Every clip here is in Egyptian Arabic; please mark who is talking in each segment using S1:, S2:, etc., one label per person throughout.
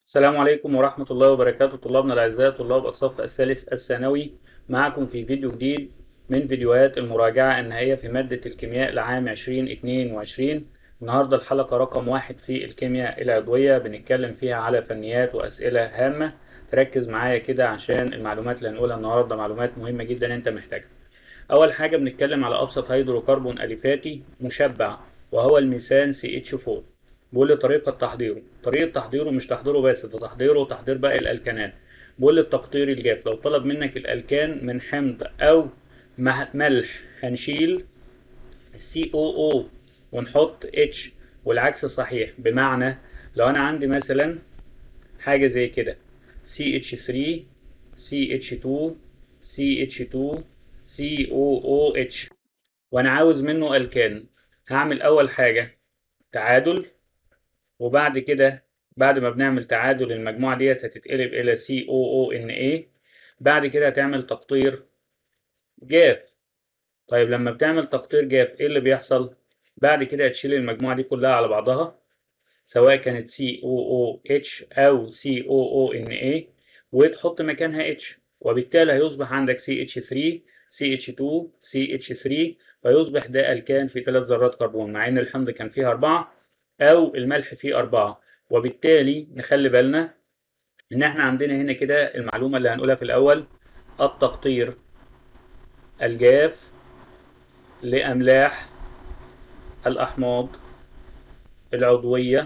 S1: السلام عليكم ورحمة الله وبركاته طلابنا الأعزاء طلاب الصف الثالث الثانوي معكم في فيديو جديد من فيديوهات المراجعة النهائية في مادة الكيمياء لعام 2022 النهاردة الحلقة رقم واحد في الكيمياء العضوية بنتكلم فيها على فنيات وأسئلة هامة تركز معايا كده عشان المعلومات اللي هنقولها النهاردة معلومات مهمة جدا أنت محتاجها أول حاجة بنتكلم على أبسط هيدروكربون أليفاتي مشبع وهو الميثان CH4 بيقول لي طريقة تحضيره طريقة تحضيره مش تحضيره بس ده تحضيره وتحضير باقي الألكانات بيقول لي التقطير الجاف لو طلب منك الألكان من حمض أو ملح هنشيل السي او او ونحط اتش والعكس صحيح بمعنى لو أنا عندي مثلا حاجة زي كده CH3 CH2 CH2 COOH وأنا عاوز منه ألكان هعمل أول حاجة تعادل وبعد كده بعد ما بنعمل تعادل المجموعة ديت هتتقلب إلى COONA بعد كده هتعمل تقطير جاف طيب لما بتعمل تقطير جاف إيه اللي بيحصل؟ بعد كده هتشيل المجموعة دي كلها على بعضها سواء كانت COOH أو COONA وتحط مكانها H وبالتالي هيصبح عندك CH3 CH2 CH3 فيصبح ده ألكان في ثلاث ذرات كربون مع إن الحمض كان فيها أربعة أو الملح فيه أربعة وبالتالي نخلي بالنا إن إحنا عندنا هنا كده المعلومة اللي هنقولها في الأول التقطير الجاف لأملاح الأحماض العضوية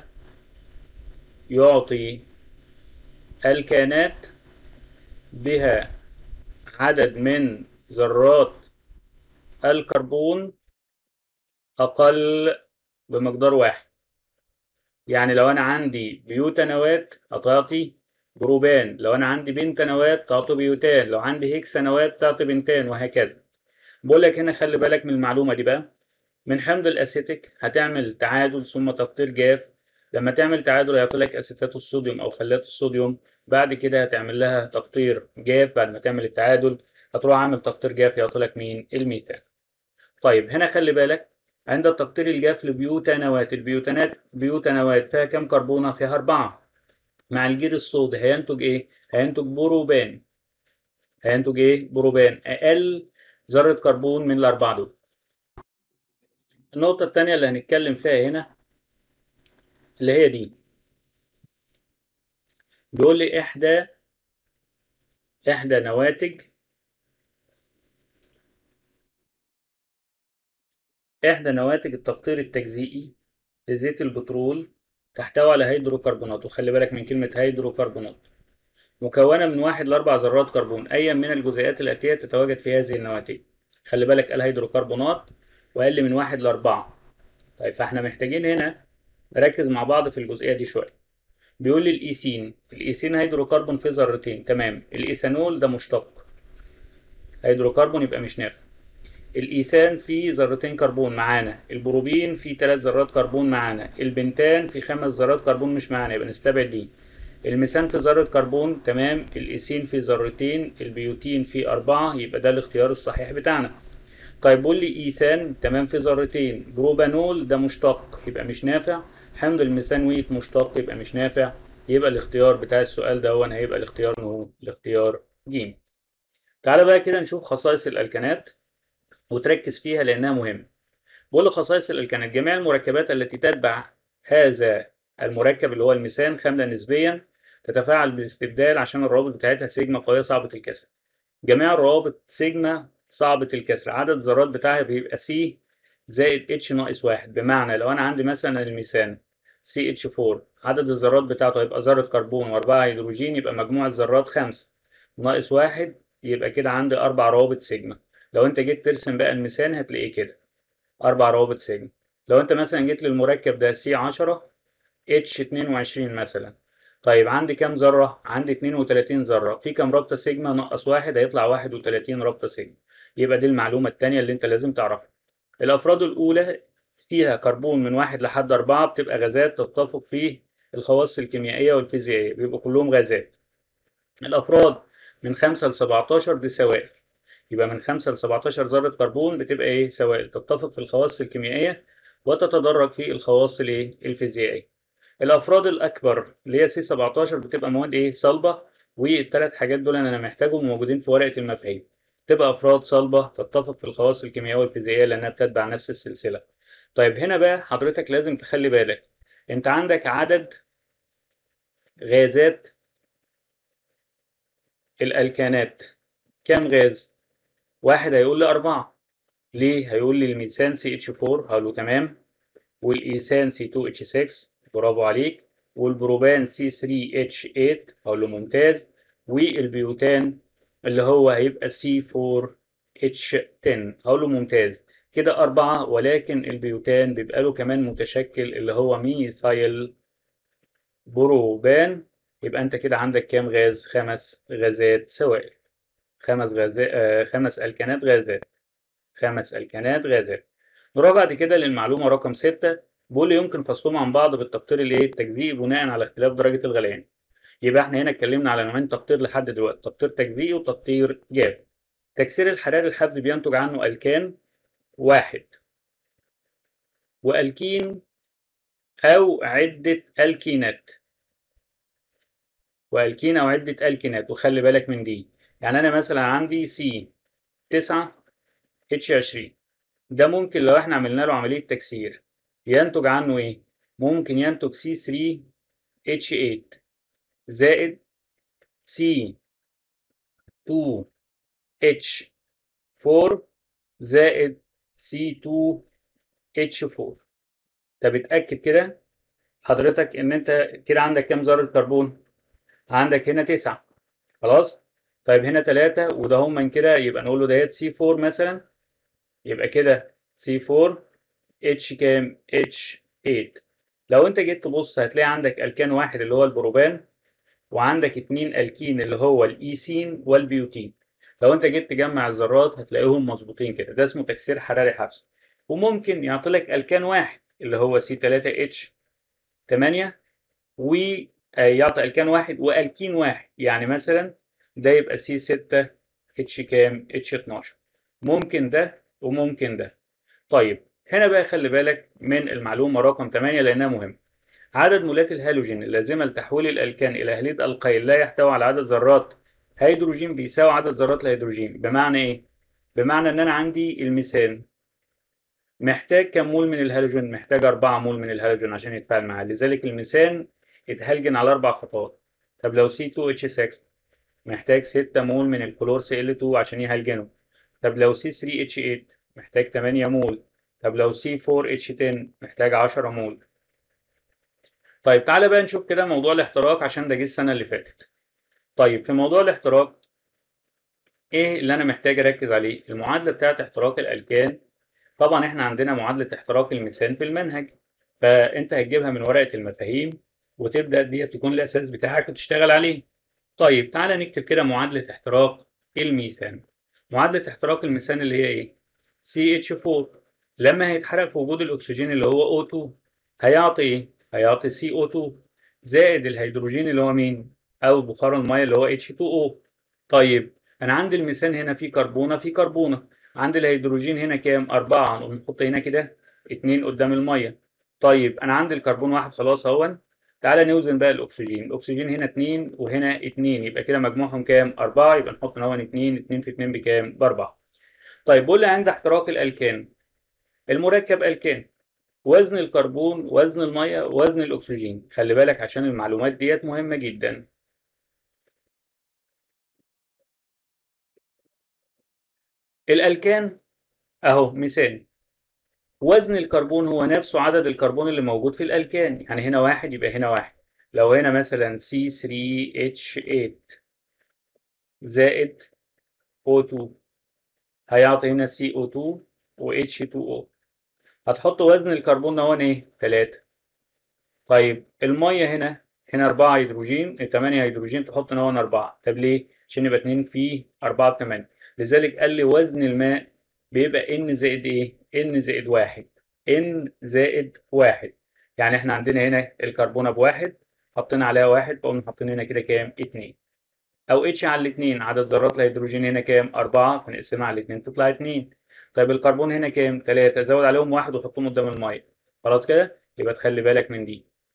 S1: يعطي الكانات بها عدد من ذرات الكربون أقل بمقدار واحد يعني لو أنا عندي بيوتانوات هتعطي جروبان لو أنا عندي بنتانوات تعطي بيوتان لو عندي هيكسانوات تعطي بنتان وهكذا بقول لك هنا خلي بالك من المعلومة دي بقى من حمض الأسيتيك هتعمل تعادل ثم تقطير جاف لما تعمل تعادل هيعطي لك أسيتات الصوديوم أو خلات الصوديوم بعد كده هتعمل لها تقطير جاف بعد ما تعمل التعادل هتروح عامل تقطير جاف يعطي لك مين الميثان طيب هنا خلي بالك عند التقطير الجاف لبيوتانوات البيوتانات بيوتانوات فيها كم كربونة فيها أربعة مع الجير الصودي هينتج إيه؟ هينتج بروبان هينتج إيه؟ بروبان أقل ذرة كربون من الأربعة دول النقطة التانية اللي هنتكلم فيها هنا اللي هي دي بيقول لي إحدى إحدى نواتج إحدى نواتج التقطير التجزيئي لزيت البترول تحتوي على هيدروكربونات وخلي بالك من كلمة هيدروكربونات مكونة من واحد لأربع ذرات كربون أي من الجزيئات الآتية تتواجد في هذه النواتج خلي بالك الهيدروكربونات وأقل من واحد لأربعة طيب فإحنا محتاجين هنا نركز مع بعض في الجزئية دي شوية بيقول لي الإيثين الإيثين هيدروكربون فيه ذرتين تمام الإيثانول ده مشتق هيدروكربون يبقى مش نافع الإيثان فيه ذرتين كربون معانا البروبين فيه ثلاث ذرات كربون معانا البنتان فيه خمس ذرات كربون مش معانا يبقى نستبعد دي الميثان فيه ذرة كربون تمام الإيثين فيه ذرتين البيوتين فيه أربعة يبقى ده الاختيار الصحيح بتاعنا طيب بيقول لي إيثان تمام فيه ذرتين بروبانول ده مشتق يبقى مش نافع حمض الميثانويت مشتق يبقى مش نافع يبقى الاختيار بتاع السؤال ده هو هيبقى الاختيار هو الاختيار ج تعالى بقى كده نشوف خصائص الألكانات وتركز فيها لأنها مهمة. بقول له خصائص الألكانات جميع المركبات التي تتبع هذا المركب اللي هو الميثان خاملة نسبيا تتفاعل بالاستبدال عشان الروابط بتاعتها سيجما قوية صعبة الكسر. جميع الروابط سيجما صعبة الكسر، عدد الذرات بتاعها بيبقى سي زائد اتش ناقص واحد، بمعنى لو أنا عندي مثلا الميثان سي اتش 4 عدد الذرات بتاعته هيبقى ذرة كربون وأربعة هيدروجين يبقى مجموع الذرات خمسة ناقص واحد يبقى كده عندي أربع روابط سيجما. لو انت جيت ترسم بقى الميثان هتلاقيه كده اربع روابط سيجما لو انت مثلا جيت للمركب ده سي 10 اتش 22 مثلا طيب عندي كام ذره عندي 32 ذره في كام رابطه سيجما نقص واحد هيطلع 31 رابطه سيجما يبقى دي المعلومه الثانيه اللي انت لازم تعرفها الافراد الاولى فيها كربون من واحد لحد أربعة بتبقى غازات تتفق في الخواص الكيميائية والفيزيائية بيبقوا كلهم غازات الأفراد من خمسة لسبعتاشر دي سوائل يبقى من 5 ل 17 ذرة كربون بتبقى ايه سوائل تتفق في الخواص الكيميائية وتتدرج في الخواص الايه الفيزيائية الافراد الاكبر اللي هي سي 17 بتبقى مواد ايه صلبه والثلاث حاجات دول انا محتاجهم موجودين في ورقه المفاهيم تبقى افراد صلبه تتفق في الخواص الكيميائيه والفيزيائيه لانها بتتبع نفس السلسله طيب هنا بقى حضرتك لازم تخلي بالك انت عندك عدد غازات الالكانات كام غاز واحد هيقول لي أربعة ليه هيقول لي الميثان سي اتش 4 هقول له تمام والايثان سي 2 اتش 6 برافو عليك والبروبان سي 3 اتش 8 هقول له ممتاز والبيوتان اللي هو هيبقى سي 4 اتش 10 هقول له ممتاز كده أربعة ولكن البيوتان بيبقى له كمان متشكل اللي هو ميثايل بروبان يبقى أنت كده عندك كام غاز؟ خمس غازات سوائل خمس غازات آه خمس ألكانات غازات خمس ألكانات غازات نروح بعد كده للمعلومة رقم ستة بيقول لي يمكن فصلهم عن بعض بالتقطير الايه التجزئي بناء على اختلاف درجة الغليان يبقى احنا هنا اتكلمنا على نوعين تقطير لحد دلوقتي تقطير تجزئي وتقطير جاف تكسير الحراري الحفظ بينتج عنه ألكان واحد وألكين أو عدة ألكينات وألكين أو عدة ألكينات وخلي بالك من دي يعني أنا مثلا عندي سي 9 اتش 20 ده ممكن لو احنا عملنا له عملية تكسير ينتج عنه ايه؟ ممكن ينتج سي 3 اتش 8 زائد سي 2 اتش 4 زائد سي 2 اتش 4 طب اتأكد كده حضرتك ان انت كده عندك كام ذرة كربون؟ عندك هنا 9 خلاص؟ طيب هنا 3 وده هم كده يبقى نقول له ديت سي 4 مثلا يبقى كده سي 4 اتش كام؟ اتش 8 لو انت جيت تبص هتلاقي عندك الكان واحد اللي هو البروبان وعندك اتنين الكين اللي هو الايسين والبيوتين لو انت جيت تجمع الذرات هتلاقيهم مظبوطين كده ده اسمه تكسير حراري حبس وممكن يعطي لك الكان واحد اللي هو سي 3 اتش 8 ويعطي الكان واحد والكين واحد يعني مثلا ده يبقى سي 6 اتش كام اتش 12 ممكن ده وممكن ده طيب هنا بقى خلي بالك من المعلومة رقم 8 لأنها مهمة عدد مولات الهالوجين اللازمة لتحويل الألكان إلى هليد القيل لا يحتوي على عدد ذرات هيدروجين بيساوي عدد ذرات الهيدروجين بمعنى إيه؟ بمعنى إن أنا عندي الميثان محتاج كم مول من الهالوجين؟ محتاج 4 مول من الهالوجين عشان يتفاعل معاه لذلك الميثان اتهلجن على أربع خطوات طب لو C2H6 محتاج 6 مول من الكلور Cl2 عشان يهلجنه طب لو C3H8 محتاج 8 مول طب لو C4H10 محتاج 10 مول طيب تعالى بقى نشوف كده موضوع الاحتراق عشان ده جه السنة اللي فاتت طيب في موضوع الاحتراق ايه اللي انا محتاج اركز عليه المعادلة بتاعت احتراق الالكان طبعا احنا عندنا معادلة احتراق الميثان في المنهج فانت هتجيبها من ورقة المفاهيم وتبدأ دي تكون الاساس بتاعك وتشتغل عليه طيب تعالى نكتب كده معادلة احتراق الميثان معادلة احتراق الميثان اللي هي ايه CH4 لما هيتحرق في وجود الاكسجين اللي هو O2 هيعطي ايه هيعطي CO2 زائد الهيدروجين اللي هو مين او بخار الميه اللي هو H2O طيب انا عندي الميثان هنا فيه كربونه فيه كربونه عندي الهيدروجين هنا كام أربعة نقوم نحط هنا كده اتنين قدام الميه طيب انا عندي الكربون واحد خلاص اهون تعالى نوزن بقى الاكسجين الاكسجين هنا اتنين وهنا اتنين يبقى كده مجموعهم كام أربعة يبقى نحط هنا اتنين اتنين في اتنين بكام بأربعة طيب بقول لي عند احتراق الالكان المركب الكان وزن الكربون وزن الميه وزن الاكسجين خلي بالك عشان المعلومات ديت مهمه جدا الالكان اهو مثال وزن الكربون هو نفسه عدد الكربون اللي موجود في الالكان يعني هنا واحد يبقى هنا واحد لو هنا مثلا C3H8 زائد O2 هيعطي هنا CO2 و H2O هتحط وزن الكربون هون ايه 3 طيب الميه هنا هنا 4 هيدروجين 8 هيدروجين تحط هنا هون 4 طب ليه عشان يبقى 2 في 4 ب 8 لذلك قال لي وزن الماء بيبقى n زائد ايه n زائد 1 n زائد 1 يعني احنا عندنا هنا الكربونه بواحد حطينا عليها واحد فقمنا حاطين هنا كده كام 2 او اتش على الاثنين عدد ذرات الهيدروجين هنا كام 4 فنقسمها على الاثنين تطلع 2 طيب الكربون هنا كام 3 زود عليهم واحد وحطهم قدام الميه خلاص كده يبقى تخلي بالك من دي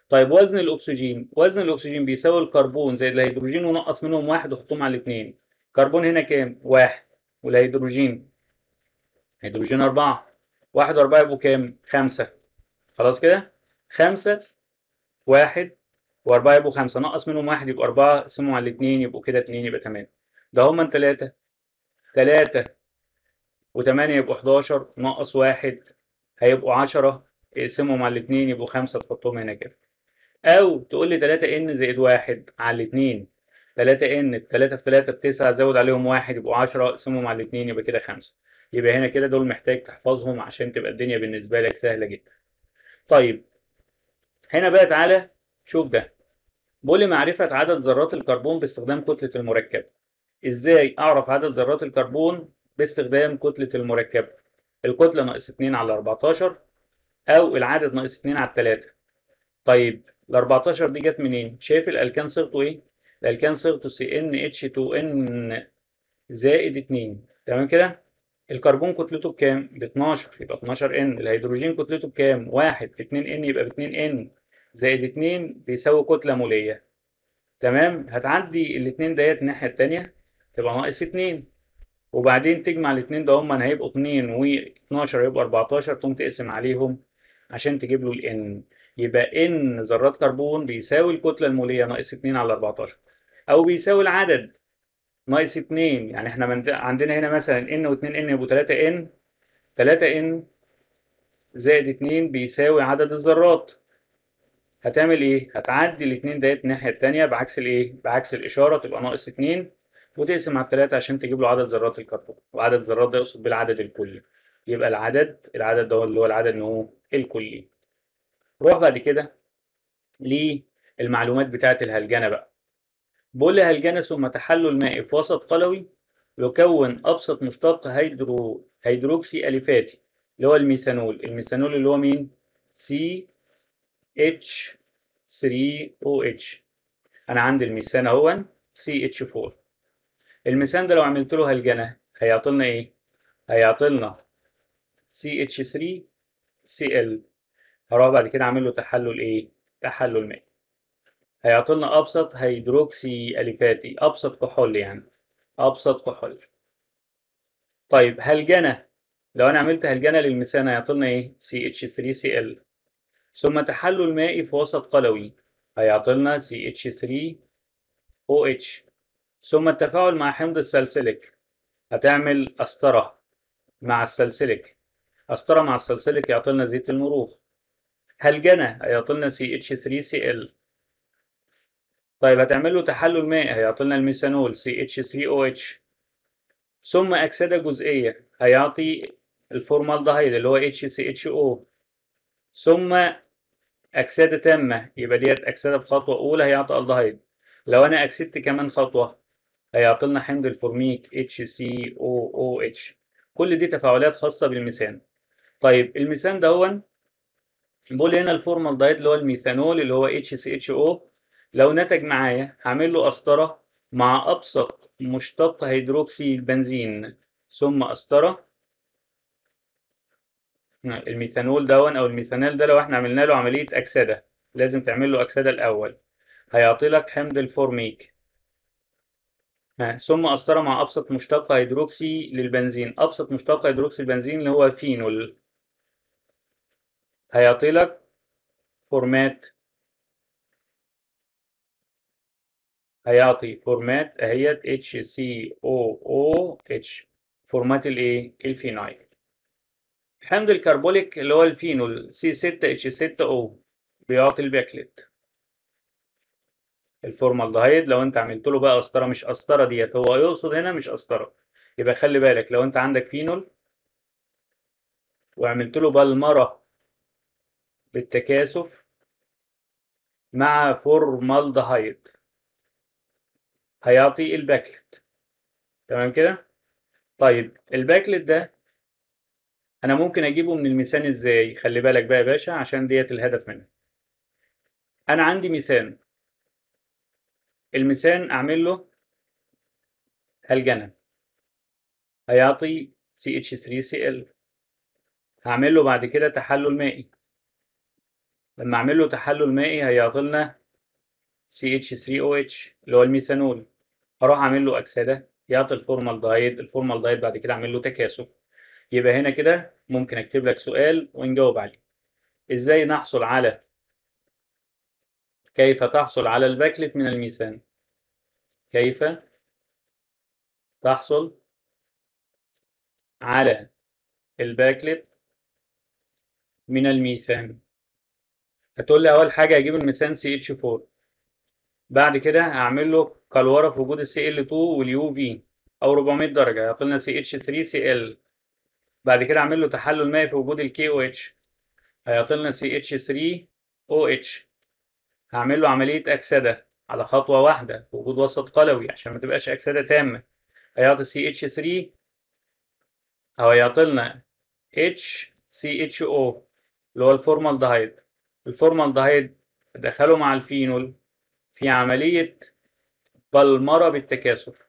S1: طيب وزن الاكسجين وزن الاكسجين بيساوي الكربون زائد الهيدروجين ونقص منهم واحد وحطهم على الاثنين كربون هنا كام واحد والهيدروجين هيدروجين أربعة واحد وأربعة يبقوا كام خمسة خلاص كده خمسة واحد وأربعة يبقوا خمسة نقص منهم واحد يبقوا أربعة قسمهم على الاتنين يبقوا كده اتنين يبقى تمام ده هما تلاتة تلاتة وتمانية يبقوا حداشر نقص واحد هيبقوا عشرة اقسمهم على الاتنين يبقوا خمسة تحطهم هنا كده أو تقول لي تلاتة إن زائد واحد على الاتنين تلاتة إن تلاتة في تلاتة بتسعة زود عليهم واحد يبقوا عشرة اقسمهم على الاتنين يبقى كده خمسة يبقى هنا كده دول محتاج تحفظهم عشان تبقى الدنيا بالنسبة لك سهلة جدا طيب هنا بقى تعالى شوف ده بيقول لي معرفة عدد ذرات الكربون باستخدام كتلة المركب ازاي اعرف عدد ذرات الكربون باستخدام كتلة المركب الكتلة ناقص 2 على 14 او العدد ناقص 2 على 3 طيب ال 14 دي جت منين شايف الالكان صيغته ايه الالكان صيغته سي ان اتش 2 ان زائد 2 تمام كده الكربون كتلته بكام ب 12 يبقى 12 ان الهيدروجين كتلته بكام 1 في 2 ان يبقى ب 2 ان زائد 2 بيساوي كتلة مولية تمام هتعدي الاثنين ديت الناحية التانية تبقى ناقص 2 وبعدين تجمع الاثنين ده هما هيبقوا 2 و12 يبقى 14 تقوم تقسم عليهم عشان تجيب له الان يبقى ان ذرات كربون بيساوي الكتلة المولية ناقص 2 على 14 او بيساوي العدد ناقص 2 يعني احنا من عندنا هنا مثلا ان و2 ان يبقوا 3 ان 3 ان زائد 2 بيساوي عدد الذرات هتعمل ايه هتعدي الاثنين ديت الناحيه الثانيه بعكس الايه بعكس الاشاره تبقى ناقص 2 وتقسم على الثلاثه عشان تجيب له عدد ذرات الكربون وعدد الذرات ده يقصد بالعدد الكلي يبقى العدد العدد ده هو اللي هو العدد ان هو الكلي نروح بعد كده للمعلومات بتاعه الهلجنه بقى بقول لي هلجنه ثم تحلل مائي في وسط قلوي يكون ابسط مشتق هيدرو هيدروكسي اليفاتي اللي هو الميثانول الميثانول اللي هو مين سي H3OH أنا عندي الميثان أهو CH4 الميثان ده لو عملت له هلجنة هيعطي لنا إيه؟ هيعطي لنا CH3Cl هروح بعد كده أعمل له تحلل إيه؟ تحلل مائي هيعطي لنا أبسط هيدروكسي أليفاتي أبسط كحول يعني أبسط كحول طيب هلجنة لو أنا عملت هلجنة للميثان هيعطي لنا إيه؟ CH3Cl ثم تحلل مائي في وسط قلوي هيعطي لنا CH3OH ثم التفاعل مع حمض السلسلك هتعمل أسطرة مع السلسلك أسطرة مع السلسلك يعطي لنا زيت المروح هلجنة هيعطي لنا CH3Cl طيب هتعمل له تحلل مائي هيعطي لنا الميثانول CH3OH ثم أكسدة جزئية هيعطي الفورمالدهيد اللي هو HCHO ثم أكسدة تامة يبقى ديت أكسدة في خطوة أولى هيعطي ألدهيد لو أنا أكسدت كمان خطوة هيعطي لنا حمض الفورميك HCOOH كل دي تفاعلات خاصة بالميثان طيب الميثان ده هو بقول هنا الفورمالدهيد اللي هو الميثانول اللي هو HCHO لو نتج معايا هعمل له قسطرة مع أبسط مشتق هيدروكسي البنزين ثم قسطرة الميثانول دون او الميثانال ده لو احنا عملنا له عمليه اكسده لازم تعمل له اكسده الاول هيعطي لك حمض الفورميك ثم قسطره مع ابسط مشتق هيدروكسي للبنزين ابسط مشتق هيدروكسي البنزين اللي هو الفينول هيعطي لك فورمات هيعطي فورمات اهيت HCOOH فورمات الايه الفينايل حمض الكربوليك اللي هو الفينول C6H6O بيعطي الباكلت الفورمالدهيد لو انت عملت له بقى قسطره مش قسطره ديت هو يقصد هنا مش قسطره يبقى خلي بالك لو انت عندك فينول وعملت له بلمره بالتكاثف مع فورمالدهيد هيعطي الباكلت تمام كده طيب الباكلت ده انا ممكن اجيبه من الميثان ازاي خلي بالك بقى يا باشا عشان ديت الهدف منه انا عندي ميثان الميثان اعمل له هلجنه هيعطي CH3Cl هعمل له بعد كده تحلل مائي لما اعمل له تحلل مائي هيعطي لنا CH3OH اللي هو الميثانول هروح اعمل له اكسده يعطي الفورمالدهيد الفورمالدهيد بعد كده اعمل له تكاثف يبقى هنا كده ممكن اكتب لك سؤال ونجاوب عليه ازاي نحصل على كيف تحصل على الباكلت من الميثان كيف تحصل على الباكلت من الميثان هتقول لي اول حاجه هجيب الميثان CH4 بعد كده هعمل له كلوره في وجود السي ال 2 واليو في او 400 درجه هيعطي لنا سي اتش 3 سي ال بعد كده اعمل له تحلل مائي في وجود الكي او اتش هيعطي لنا سي اتش 3 او اتش هعمل له عمليه اكسده على خطوه واحده في وجود وسط قلوي عشان ما تبقاش اكسده تامه هيعطي سي اتش 3 او هيعطي لنا اتش سي اتش او اللي هو الفورمالدهيد الفورمالدهيد ادخله مع الفينول في عملية بلمرة بالتكاثف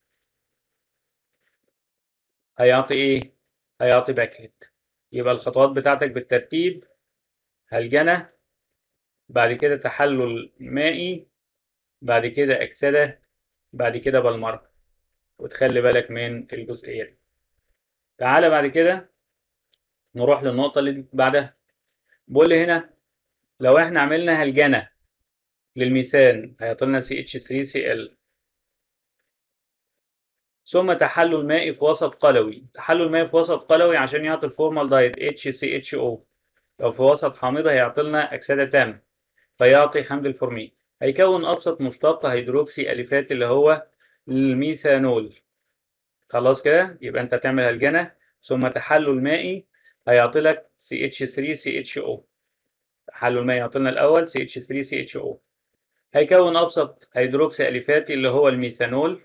S1: هيعطي ايه؟ هيعطي باكلت يبقى الخطوات بتاعتك بالترتيب هلجنة بعد كده تحلل مائي بعد كده أكسدة بعد كده بلمرة وتخلي بالك من الجزئية دي تعالى بعد كده نروح للنقطة اللي بعدها بقول لي هنا لو احنا عملنا هلجنة للميثان هيعطينا CH3Cl ثم تحلل مائي في وسط قلوي تحلل مائي في وسط قلوي عشان يعطي الفورمالدهيد HCHO لو في وسط حامضة هيعطي لنا أكسدة تامة فيعطي حمض الفورمين هيكون أبسط مشتق هيدروكسي أليفات اللي هو الميثانول خلاص كده يبقى أنت تعمل هلجنة ثم تحلل مائي هيعطي لك CH3CHO تحلل مائي يعطي لنا الأول CH3CHO هيكون أبسط هيدروكسي أليفاتي اللي هو الميثانول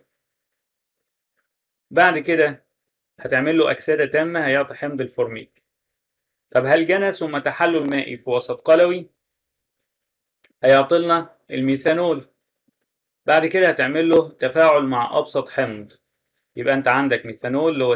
S1: بعد كده هتعمل له أكسدة تامة هيعطي حمض الفورميك طب هل جنى ثم تحلل مائي في وسط قلوي هيعطي لنا الميثانول بعد كده هتعمل له تفاعل مع أبسط حمض يبقى أنت عندك ميثانول اللي هو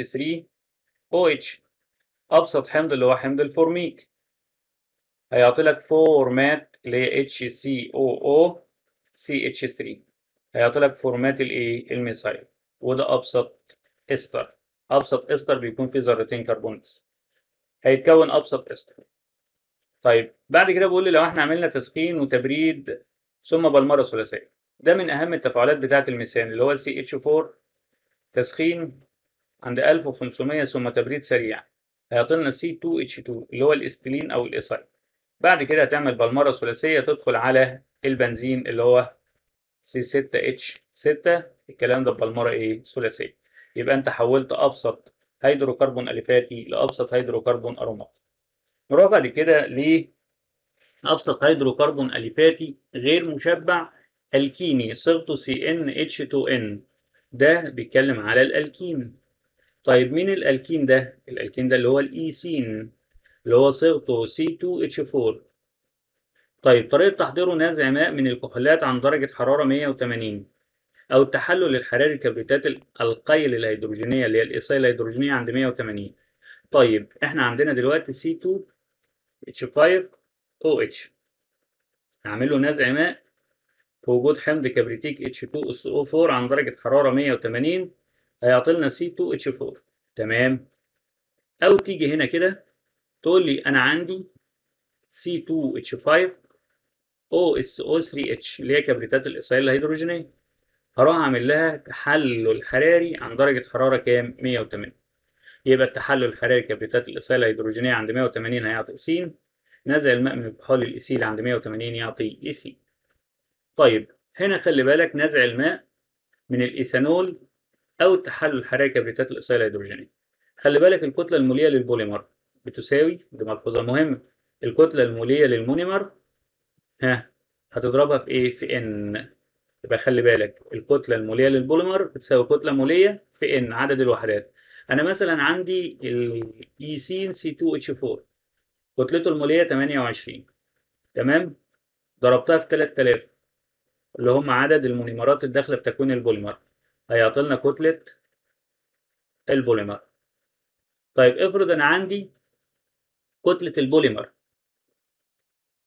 S1: CH3OH أبسط حمض اللي هو حمض الفورميك هيعطي لك فورمات اللي هي HCOO CH3 هيعطي لك فورمات الايه الميثايل وده ابسط استر ابسط استر بيكون فيه ذرتين كربونكس هيتكون ابسط استر طيب بعد كده بقول لي لو احنا عملنا تسخين وتبريد ثم بلمره ثلاثيه ده من اهم التفاعلات بتاعه الميثان اللي هو السي اتش 4 تسخين عند 1500 ثم تبريد سريع هيعطي لنا سي 2 اتش 2 اللي هو الاستيلين او الايثايل بعد كده هتعمل بلمره ثلاثيه تدخل على البنزين اللي هو سي 6 اتش 6 الكلام ده ببلمره ايه ثلاثيه يبقى انت حولت ابسط هيدروكربون اليفاتي لابسط هيدروكربون اروماتي نروح بعد كده لابسط هيدروكربون اليفاتي غير مشبع الكيني صيغته سي ان اتش 2 ان ده بيتكلم على الالكين طيب مين الالكين ده الالكين ده اللي هو الايسين اللي هو صيغته سي 2 اتش 4 طيب طريقة تحضيره نزع ماء من الكحولات عن درجة حرارة 180 أو التحلل الحراري لكبريتات القيل الهيدروجينية اللي هي الإيصال الهيدروجينية عند 180 طيب إحنا عندنا دلوقتي C2H5OH هعمل له نزع ماء في وجود حمض كبريتيك H2SO4 عن درجة حرارة 180 هيعطي لنا C2H4 تمام أو تيجي هنا كده تقول لي أنا عندي C2H5 OSO3H اللي هي كبريتات الإيصال الهيدروجينية هروح أعمل لها تحلل حراري عن درجة حرارة كام؟ 180 يبقى التحلل الحراري كبريتات الإيصال الهيدروجينية عند 180 هيعطي س نزع الماء من الكحول الإيثيلي عند 180 يعطي إي سي طيب هنا خلي بالك نزع الماء من الإيثانول أو التحلل الحراري كبريتات الإيصال الهيدروجينية خلي بالك الكتلة المولية للبوليمر بتساوي دي ملحوظة مهمة الكتلة المولية للمونيمر ها هتضربها في ايه في ان يبقى خلي بالك الكتلة المولية للبوليمر بتساوي كتلة مولية في ان عدد الوحدات انا مثلا عندي الايسين سي 2 اتش 4 كتلته المولية 28 تمام ضربتها في 3000 اللي هم عدد المونيمرات الداخلة في تكوين البوليمر هيعطي لنا كتلة البوليمر طيب افرض انا عندي كتلة البوليمر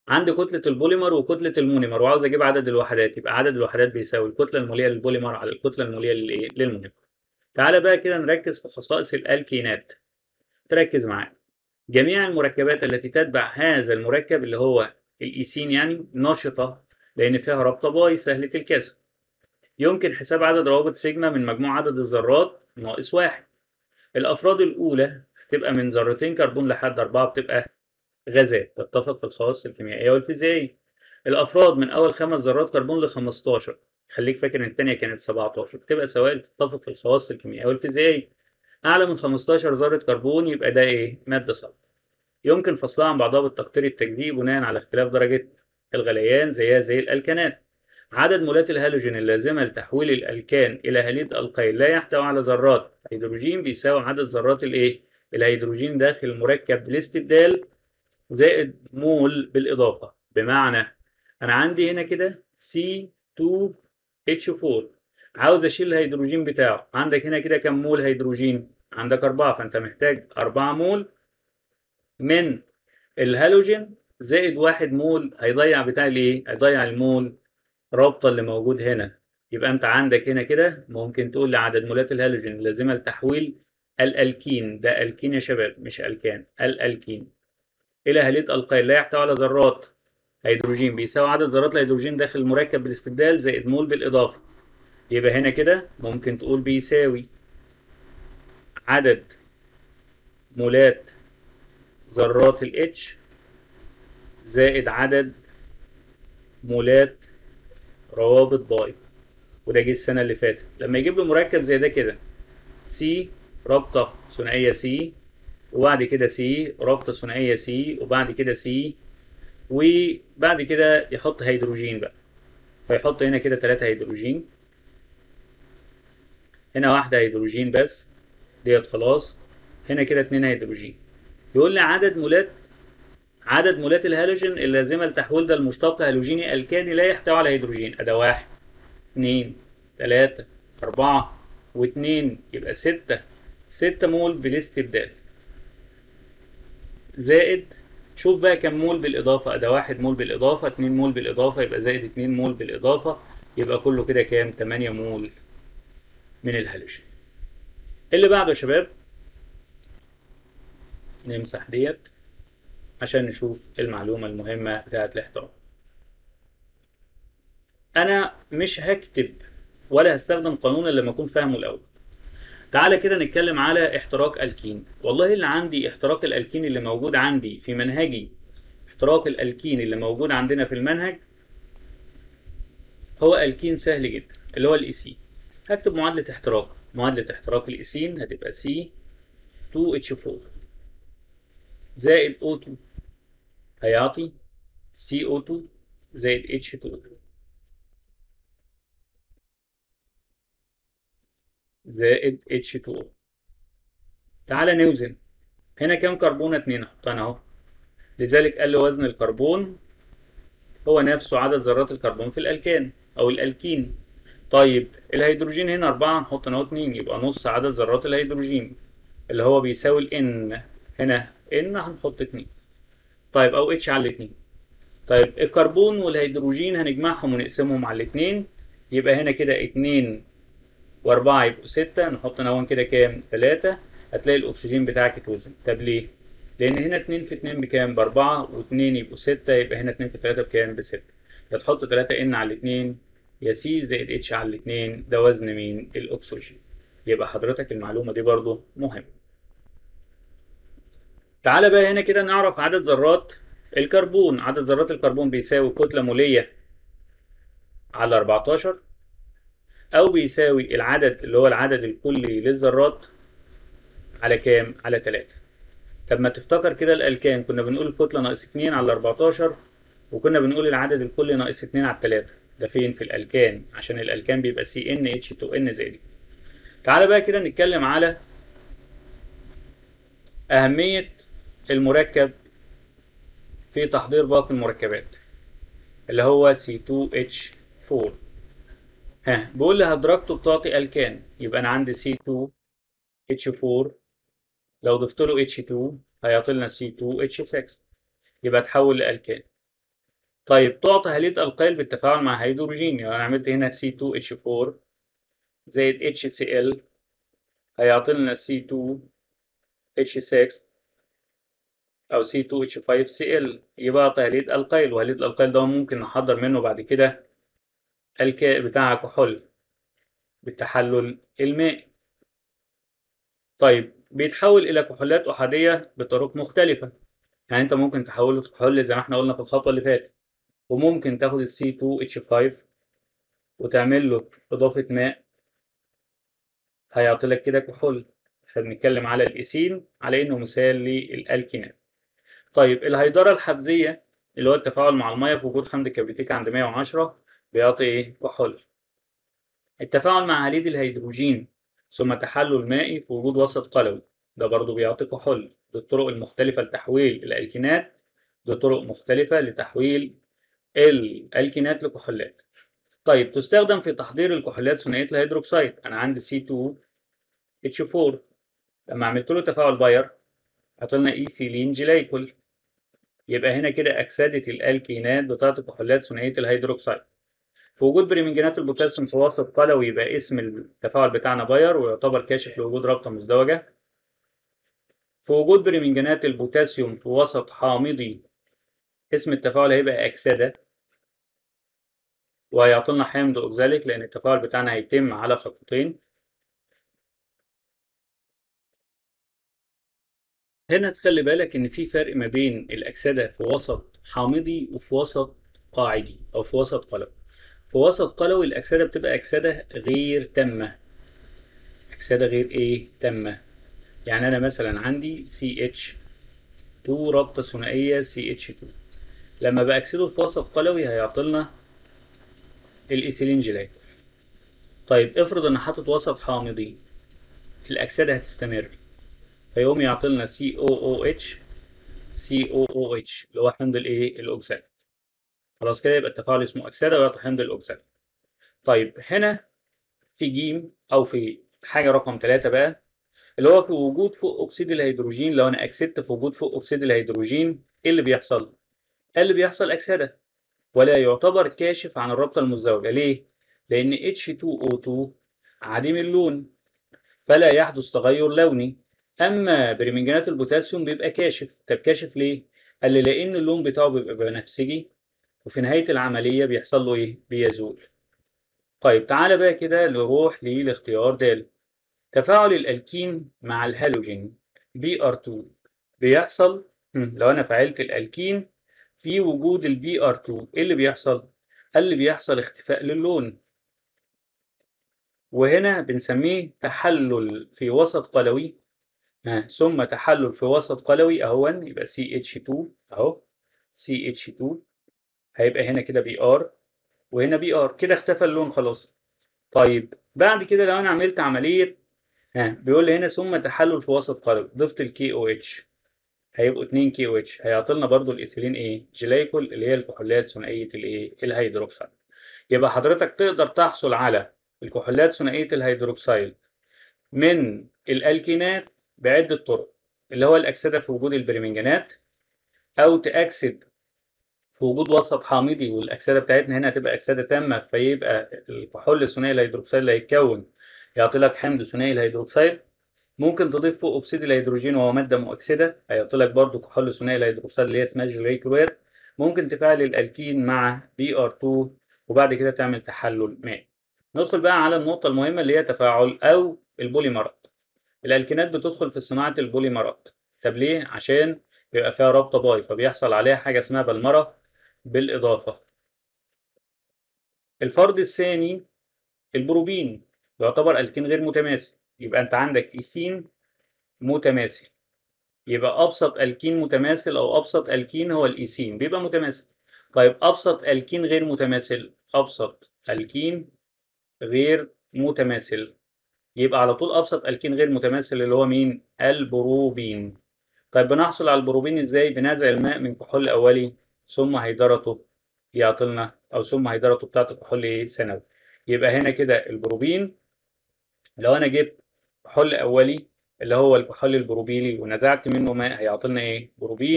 S1: عندي كتلة البوليمر وكتلة المونيمر وعاوز اجيب عدد الوحدات يبقى عدد الوحدات بيساوي الكتلة المولية للبوليمر على الكتلة المولية للايه للمونيمر تعالى بقى كده نركز في خصائص الالكينات تركز معايا جميع المركبات التي تتبع هذا المركب اللي هو الايسين يعني نشطة لان فيها رابطة باي سهلة الكسر يمكن حساب عدد روابط سيجما من مجموع عدد الذرات ناقص واحد الافراد الاولى تبقى من ذرتين كربون لحد أربعة بتبقى غازات تتفق في الخواص الكيميائية والفيزيائية الأفراد من أول خمس ذرات كربون ل 15 خليك فاكر إن التانية كانت 17 بتبقى سوائل تتفق في الخواص الكيميائية والفيزيائية أعلى من 15 ذرة كربون يبقى ده إيه؟ مادة صلبة يمكن فصلها عن بعضها بالتقطير التجزيئي بناء على اختلاف درجة الغليان زيها زي الألكانات عدد مولات الهالوجين اللازمة لتحويل الألكان إلى هاليد ألقيل لا يحتوي على ذرات هيدروجين بيساوي عدد ذرات الإيه؟ الهيدروجين داخل المركب بالاستبدال زائد مول بالإضافة بمعنى أنا عندي هنا كده C2H4 عاوز أشيل الهيدروجين بتاعه عندك هنا كده كم مول هيدروجين عندك أربعة فأنت محتاج أربعة مول من الهالوجين زائد واحد مول هيضيع بتاع الإيه؟ هيضيع المول رابطة اللي موجود هنا يبقى أنت عندك هنا كده ممكن تقول لي عدد مولات الهالوجين اللازمة لتحويل الألكين ده ألكين يا شباب مش ألكان الألكين إلى هاليد ألقيل لا يحتوي على ذرات هيدروجين بيساوي عدد ذرات الهيدروجين داخل المركب بالاستبدال زائد مول بالإضافة يبقى هنا كده ممكن تقول بيساوي عدد مولات ذرات ال H زائد عدد مولات روابط باي وده جه السنة اللي فاتت لما يجيب له مركب زي ده كده سي رابطة ثنائية سي وبعد كده سي رابطة ثنائية سي وبعد كده سي وبعد كده يحط هيدروجين بقى فيحط هنا كده تلاتة هيدروجين هنا واحدة هيدروجين بس ديت خلاص هنا كده اتنين هيدروجين يقول لي عدد مولات عدد مولات الهالوجين اللازمة لتحويل ده المشتق هالوجيني الكاني لا يحتوي على هيدروجين أدا واحد اتنين تلاتة أربعة واتنين يبقى ستة ستة مول بالاستبدال زائد شوف بقى كم مول بالإضافة أدا واحد مول بالإضافة اتنين مول بالإضافة يبقى زائد اتنين مول بالإضافة يبقى كله كده كام تمانية مول من الهالوجين اللي بعده يا شباب نمسح ديت عشان نشوف المعلومة المهمة بتاعت الاحتراق أنا مش هكتب ولا هستخدم قانون إلا لما أكون فاهمه الأول تعالى كده نتكلم على احتراق الكين والله اللي عندي احتراق الالكين اللي موجود عندي في منهجي احتراق الالكين اللي موجود عندنا في المنهج هو الكين سهل جدا اللي هو الايسين هكتب معادلة احتراق معادلة احتراق الايسين هتبقى سي 2 اتش 4 زائد O2 هيعطي CO2 زائد H2 زائد H2O تعالى نوزن هنا كام كربون اتنين احطنا اهو لذلك قال لي وزن الكربون هو نفسه عدد ذرات الكربون في الالكان او الالكين طيب الهيدروجين هنا أربعة نحط هنا اتنين يبقى نص عدد ذرات الهيدروجين اللي هو بيساوي ال N هنا N هنحط اتنين طيب أو H على الاتنين طيب الكربون والهيدروجين هنجمعهم ونقسمهم على الاتنين يبقى هنا كده اتنين وأربعة يبقوا ستة نحط هنا هون كده كام؟ تلاتة هتلاقي الأكسجين بتاعك اتوزن طب ليه؟ لأن هنا اتنين في اتنين بكام؟ بأربعة واتنين يبقوا ستة يبقى هنا اتنين في تلاتة بكام؟ بستة يا تحط تلاتة إن على الاتنين يا سي زائد اتش على الاتنين ده وزن مين؟ الأكسجين يبقى حضرتك المعلومة دي برضو مهمة تعالى بقى هنا كده نعرف عدد ذرات الكربون عدد ذرات الكربون بيساوي كتلة مولية على 14 أو بيساوي العدد اللي هو العدد الكلي للذرات على كام؟ على 3 طب ما تفتكر كده الألكان كنا بنقول الكتلة ناقص 2 على 14 وكنا بنقول العدد الكلي ناقص 2 على 3 ده فين في الألكان عشان الألكان بيبقى سي ان اتش 2 ان زائد تعالى بقى كده نتكلم على أهمية المركب في تحضير باقي المركبات اللي هو C2H4 ها بيقول لي هدرجته بتعطي الكان يبقى انا عندي C2H4 لو ضفت له H2 هيعطي لنا C2H6 يبقى تحول لالكان طيب تعطى هاليد القيل بالتفاعل مع هيدروجين يعني انا عملت هنا C2H4 زائد HCl هيعطي لنا C2H6 او C2H5Cl يبقى هاليد القيل وهاليد القيل ده ممكن نحضر منه بعد كده الكاء بتاع كحول بالتحلل المائي طيب بيتحول الى كحولات احاديه بطرق مختلفه يعني انت ممكن تحوله لكحول زي ما احنا قلنا في الخطوه اللي فاتت وممكن تاخد ال C2H5 وتعمل له اضافه ماء هيعطي لك كده كحول احنا بنتكلم على الايثين على انه مثال للالكينات طيب الهيدره الحفزيه اللي هو التفاعل مع الميه في وجود حمض الكبريتيك عند 110 بيعطي ايه كحول التفاعل مع هاليد الهيدروجين ثم تحلل مائي في وجود وسط قلوي ده برضو بيعطي كحول دي الطرق المختلفة لتحويل الألكينات دي طرق مختلفة لتحويل الألكينات لكحولات طيب تستخدم في تحضير الكحولات ثنائية الهيدروكسيد أنا عندي C2H4 لما عملت له تفاعل باير هتقولنا إيثيلين جلايكول يبقى هنا كده أكسدة الألكينات بتعطي كحولات ثنائية الهيدروكسيد في وجود بريمنجانات البوتاسيوم في وسط قلوي يبقى اسم التفاعل بتاعنا باير ويعتبر كاشف لوجود رابطة مزدوجة في وجود بريمنجانات البوتاسيوم في وسط حامضي اسم التفاعل هيبقى أكسدة وهيعطي لنا حمض أوكزاليك لأن التفاعل بتاعنا هيتم على خطوتين هنا تخلي بالك إن في فرق ما بين الأكسدة في وسط حامضي وفي وسط قاعدي أو في وسط قلوي في وسط قلوي الأكسدة بتبقى أكسدة غير تامة أكسدة غير إيه؟ تامة يعني أنا مثلا عندي CH2 رابطة ثنائية CH2 لما بأكسده في وسط قلوي هيعطلنا الإيثيلين جلايكول طيب افرض إن حاطط وسط حامضي الأكسدة هتستمر فيقوم يعطلنا COOH COOH اللي هو حمض الإيه؟ الأوكساليك خلاص كده يبقى التفاعل اسمه أكسدة ويعطي حمض الأوكساليك طيب هنا في جيم أو في حاجة رقم ثلاثة بقى اللي هو في وجود فوق أكسيد الهيدروجين لو أنا أكسدت في وجود فوق أكسيد الهيدروجين إيه اللي بيحصل؟ اللي بيحصل أكسدة ولا يعتبر كاشف عن الرابطة المزدوجة ليه؟ لأن H2O2 عديم اللون فلا يحدث تغير لوني أما بريمنجانات البوتاسيوم بيبقى كاشف طب كاشف ليه؟ قال لي لأن اللون بتاعه بيبقى بنفسجي وفي نهاية العملية بيحصل له إيه؟ بيزول طيب تعالى بقى كده نروح للاختيار د تفاعل الألكين مع الهالوجين Br2 بيحصل لو أنا فعلت الألكين في وجود ال Br2 إيه اللي بيحصل؟ قال لي بيحصل اختفاء للون وهنا بنسميه تحلل في وسط قلوي آه. ثم تحلل في وسط قلوي أهون يبقى CH2 أهو CH2 هيبقى هنا كده Br وهنا Br كده اختفى اللون خلاص طيب بعد كده لو أنا عملت عملية ها بيقول لي هنا ثم تحلل في وسط قلوي ضفت الكي او اتش هيبقوا 2 كي او اتش هيعطي لنا برضو الايثيلين ايه جلايكول اللي هي الكحولات ثنائيه الايه الهيدروكسيد يبقى حضرتك تقدر تحصل على الكحولات ثنائيه الهيدروكسيد من الالكينات بعده طرق اللي هو الاكسده في وجود البريمنجانات او تاكسد في وجود وسط حامضي والاكسده بتاعتنا هنا هتبقى اكسده تامه فيبقى الكحول الثنائي الهيدروكسيد اللي هيتكون يعطي لك حمض ثنائي الهيدروكسيد ممكن تضيف فوق اكسيد الهيدروجين وهو ماده مؤكسده هيعطي لك برضو كحول ثنائي الهيدروكسيد اللي هي اسمها جليكلويد ممكن تفعل الالكين مع بي ار 2 وبعد كده تعمل تحلل مائي ندخل بقى على النقطه المهمه اللي هي تفاعل او البوليمرات الالكينات بتدخل في صناعه البوليمرات طب ليه عشان بيبقى فيها رابطه باي فبيحصل عليها حاجه اسمها بلمره بالاضافه الفرض الثاني البروبين يعتبر الكين غير متماثل يبقى انت عندك ايثين متماثل يبقى ابسط الكين متماثل او ابسط الكين هو الايثين بيبقى متماثل طيب ابسط الكين غير متماثل ابسط الكين غير متماثل يبقى على طول ابسط الكين غير متماثل اللي هو مين البروبين طيب بنحصل على البروبين ازاي بنزع الماء من كحول اولي ثم هيدرته يعطلنا او ثم هيدرته بتاعت كحول ثانوي يبقى هنا كده البروبين لو انا جبت كحول اولي اللي هو الكحول البروبيلي ونزعت منه ماء هيعطينا ايه بروبين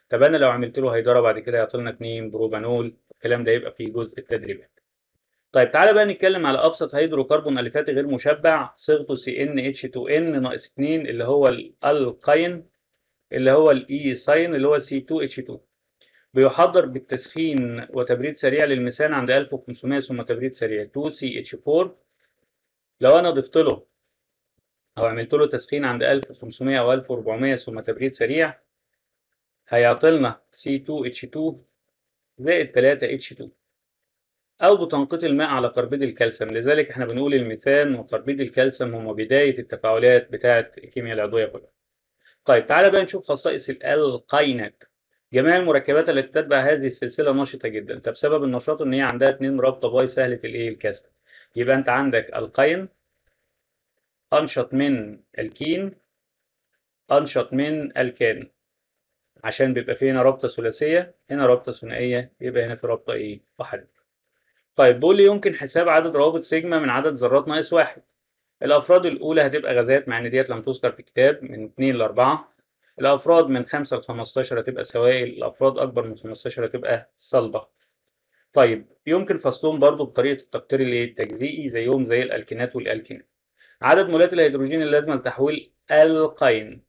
S1: طب انا لو عملت له هيدرة بعد كده يعطينا 2 بروبانول الكلام ده يبقى في جزء التدريبات طيب تعالى بقى نتكلم على ابسط هيدروكربون اليفاتي غير مشبع صيغته سي ان اتش 2 ان ناقص 2 اللي هو الالقين اللي هو الاي ساين اللي هو سي 2 اتش 2 بيحضر بالتسخين وتبريد سريع للميثان عند 1500 ثم تبريد سريع 2 سي اتش 4 لو انا ضفت له او عملت له تسخين عند 1500 او 1400 ثم تبريد سريع هيعطي لنا سي 2 اتش 2 زائد 3 اتش 2 أو بتنقيط الماء على كربيد الكالسيوم لذلك احنا بنقول الميثان وكربيد الكالسيوم هما بداية التفاعلات بتاعة الكيمياء العضوية كلها. طيب تعالى بقى نشوف خصائص الألقينات. جميع المركبات التي تتبع هذه السلسلة نشطة جدا، طب سبب النشاط إن هي عندها اتنين رابطة باي سهلة الإيه الكسر. يبقى أنت عندك القين أنشط من الكين أنشط من الكان. عشان بيبقى في هنا رابطة ثلاثية، هنا رابطة ثنائية، يبقى هنا في رابطة إيه؟ واحدة. طيب بيقول لي يمكن حساب عدد روابط سيجما من عدد ذرات ناقص واحد الأفراد الأولى هتبقى غازات مع إن ديت لم تذكر في الكتاب من 2 ل 4 الأفراد من 5 ل 15 هتبقى سوائل الأفراد أكبر من 15 هتبقى صلبة طيب يمكن فصلهم برضو بطريقة التقطير التجزئي زيهم زي الألكينات والألكينات عدد مولات الهيدروجين اللازمة لتحويل القين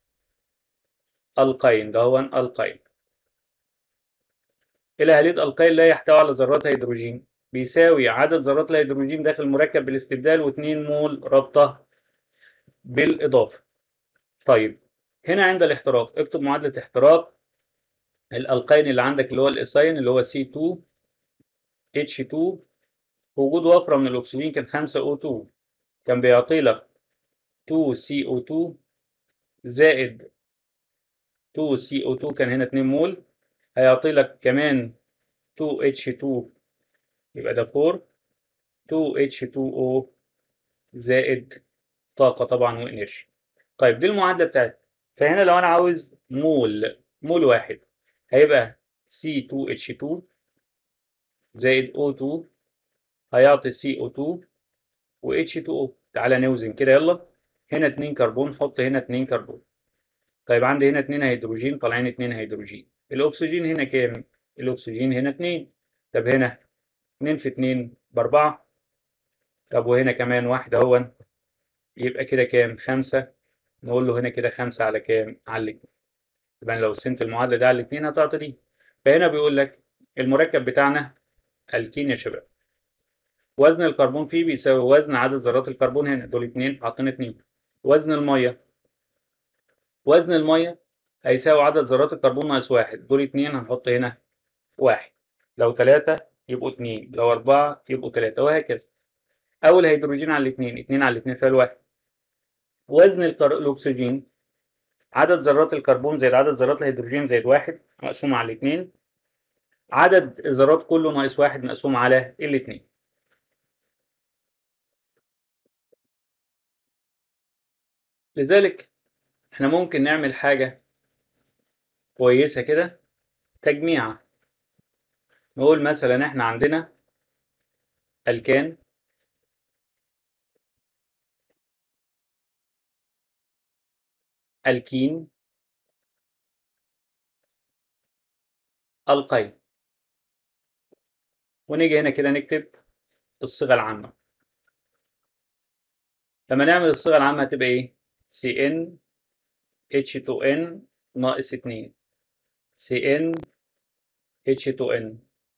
S1: القين ده هو القين إلى هاليد القين لا يحتوي على ذرات هيدروجين بيساوي عدد ذرات الهيدروجين داخل المركب بالاستبدال و2 مول رابطة بالإضافة. طيب هنا عند الاحتراق اكتب معادلة احتراق الألقين اللي عندك اللي هو الإيثاين اللي هو C2 H2 وجود وفرة من الأكسجين كان 5 O2 كان بيعطي لك 2 CO2 زائد 2 CO2 كان هنا 2 مول هيعطي لك كمان 2 H2 يبقى ده 4 2 H2O زائد طاقة طبعا وإنرجي طيب دي المعادلة بتاعتي فهنا لو أنا عاوز مول مول واحد هيبقى C2H2 زائد O2 هيعطي CO2 و H2O تعالى نوزن كده يلا هنا 2 كربون حط هنا 2 كربون طيب عندي هنا 2 هيدروجين طالعين 2 هيدروجين الأكسجين هنا كام؟ الأكسجين هنا 2 طب هنا 2 في 2 بأربعة طب وهنا كمان واحد اهون يبقى كده كام؟ خمسة نقول له هنا كده خمسة على كام؟ على الاتنين يبقى لو قسمت المعادلة ده على الاتنين هتعطي دي فهنا بيقول لك المركب بتاعنا الكين يا شباب وزن الكربون فيه بيساوي وزن عدد ذرات الكربون هنا دول اتنين حاطين اتنين وزن المية وزن المية هيساوي عدد ذرات الكربون ناقص واحد دول اتنين هنحط هنا واحد لو تلاتة يبقوا اتنين لو أربعة يبقوا تلاتة وهكذا أول هيدروجين على الاتنين اتنين على الاتنين فيها الواحد وزن الكر... الأكسجين عدد ذرات الكربون زائد عدد ذرات الهيدروجين زائد واحد مقسوم على الاتنين عدد الذرات كله ناقص واحد مقسوم على الاتنين لذلك احنا ممكن نعمل حاجة كويسة كده تجميعة نقول مثلا احنا عندنا الكان الكين القين ونيجي هنا كده نكتب الصيغة العامة لما نعمل الصيغة العامة هتبقى ايه؟ CN H2N ناقص 2 CN H2N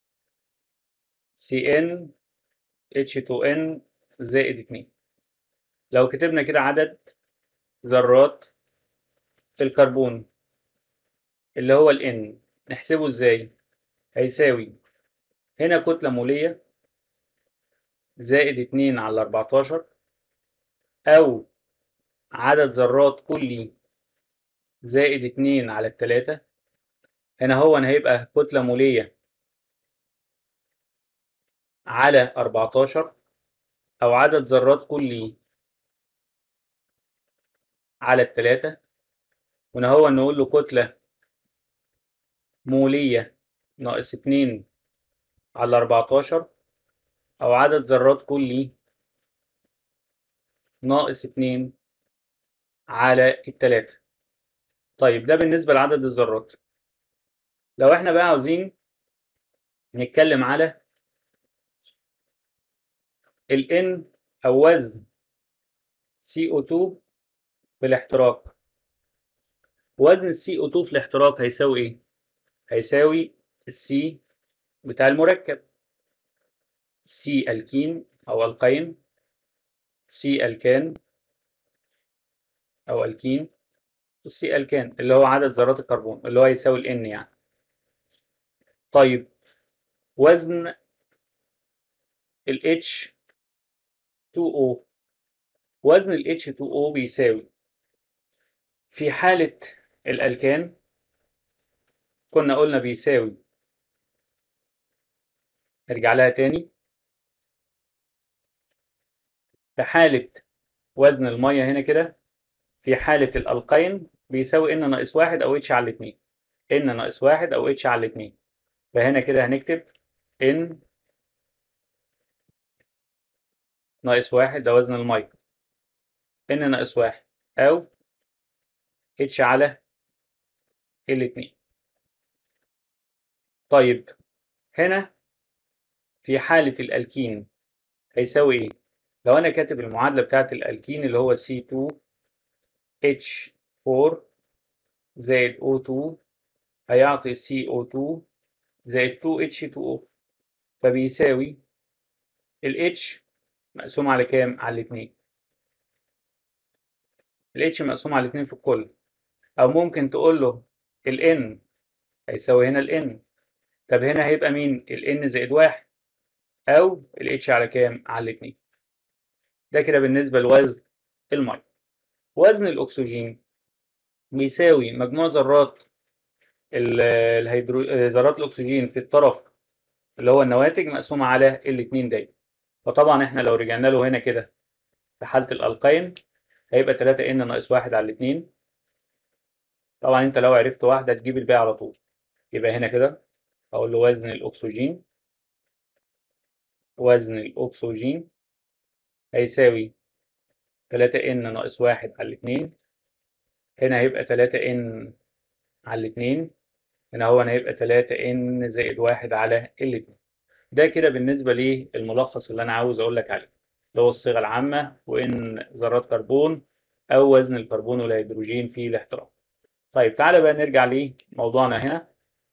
S1: CN H2N زائد 2 لو كتبنا كده عدد ذرات الكربون اللي هو ال N نحسبه ازاي؟ هيساوي هنا كتلة مولية زائد 2 على 14 أو عدد ذرات كلي زائد 2 على التلاتة هنا هو هيبقى كتلة مولية على 14 أو عدد ذرات كلي على التلاتة هنا هو نقول له كتلة مولية ناقص 2 على 14 أو عدد ذرات كلي ناقص 2 على التلاتة طيب ده بالنسبة لعدد الذرات لو احنا بقى عاوزين نتكلم على ال N أو وزن CO2 في الاحتراق وزن ال CO2 في الاحتراق هيساوي ايه؟ هيساوي السي بتاع المركب سي الكين أو القين سي الكان أو الكين والسي الكان اللي هو عدد ذرات الكربون اللي هو يساوي ال N يعني طيب وزن ال H2O وزن ال H2O بيساوي في حالة الألكان كنا قلنا بيساوي نرجع لها تاني في حالة وزن المية هنا كده في حالة الألقين بيساوي N ناقص واحد أو H على الاتنين N ناقص واحد أو H على الاتنين فهنا كده هنكتب N ناقص واحد ده وزن المية N ناقص واحد أو H على الاتنين طيب هنا في حالة الألكين هيساوي إيه؟ لو أنا كاتب المعادلة بتاعت الألكين اللي هو C2H4 زائد O2 هيعطي CO2 زائد 2H2O فبيساوي ال H مقسوم على كام؟ على الاتنين ال H مقسوم على الاتنين في الكل أو ممكن تقول له ال N هيساوي هنا ال N طب هنا هيبقى مين؟ ال N زائد واحد أو ال H على كام؟ على الاتنين ده كده بالنسبة لوزن المية وزن الأكسجين بيساوي مجموع ذرات الهيدرو... ذرات الأكسجين في الطرف اللي هو النواتج مقسومة على الاتنين دايما فطبعا احنا لو رجعنا له هنا كده في حالة الألقين هيبقى 3 n ناقص واحد على الاتنين طبعا انت لو عرفت واحدة تجيب الباقي على طول يبقى هنا كده أقول له وزن الأكسجين وزن الأكسجين هيساوي 3 n ناقص واحد على الاتنين هنا هيبقى 3 n على الاتنين هنا هو هنا هيبقى 3 n زائد واحد على الاتنين ده كده بالنسبة للملخص اللي أنا عاوز أقول لك عليه اللي هو الصيغة العامة وإن ذرات كربون أو وزن الكربون والهيدروجين في الاحتراق. طيب تعالى بقى نرجع لموضوعنا هنا.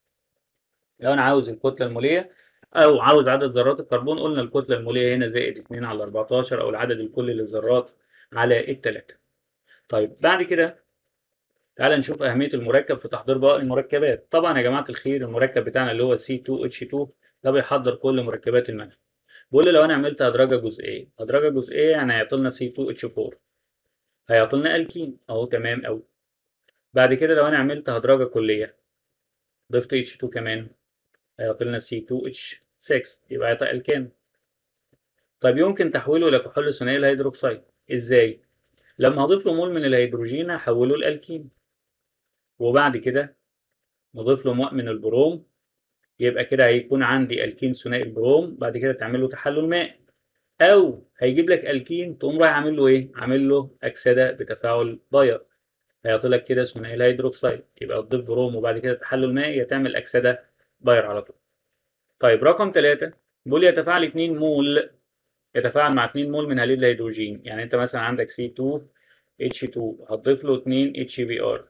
S1: لو أنا عاوز الكتلة المولية أو عاوز عدد ذرات الكربون قلنا الكتلة المولية هنا زائد 2 على 14 أو العدد الكلي للذرات على التلاتة. طيب بعد كده تعالى نشوف أهمية المركب في تحضير باقي المركبات. طبعا يا جماعة الخير المركب بتاعنا اللي هو C2H2 ده بيحضر كل مركبات المنهج. بيقول لي لو انا عملت هدرجه جزئيه هدرجه جزئيه يعني هيعطي لنا C2H4 هيعطي لنا الكين اهو تمام قوي بعد كده لو انا عملت هدرجه كليه ضفت H2 كمان هيعطي لنا C2H6 يبقى هيعطي الكان طيب يمكن تحويله لكحول ثنائي الهيدروكسيد ازاي لما هضيف له مول من الهيدروجين هحوله لالكين وبعد كده نضيف له ماء من البروم يبقى كده هيكون عندي الكين ثنائي البروم بعد كده تعمل له تحلل ماء او هيجيب لك الكين تقوم رايح عامل له ايه عامل له اكسده بتفاعل باير هيعطي لك كده ثنائي الهيدروكسيد يبقى تضيف بروم وبعد كده تحلل ماء يا تعمل اكسده باير على طول طيب رقم ثلاثة بيقول يتفاعل 2 مول يتفاعل مع 2 مول من هاليد الهيدروجين يعني انت مثلا عندك C2 H2 هتضيف له 2 HBr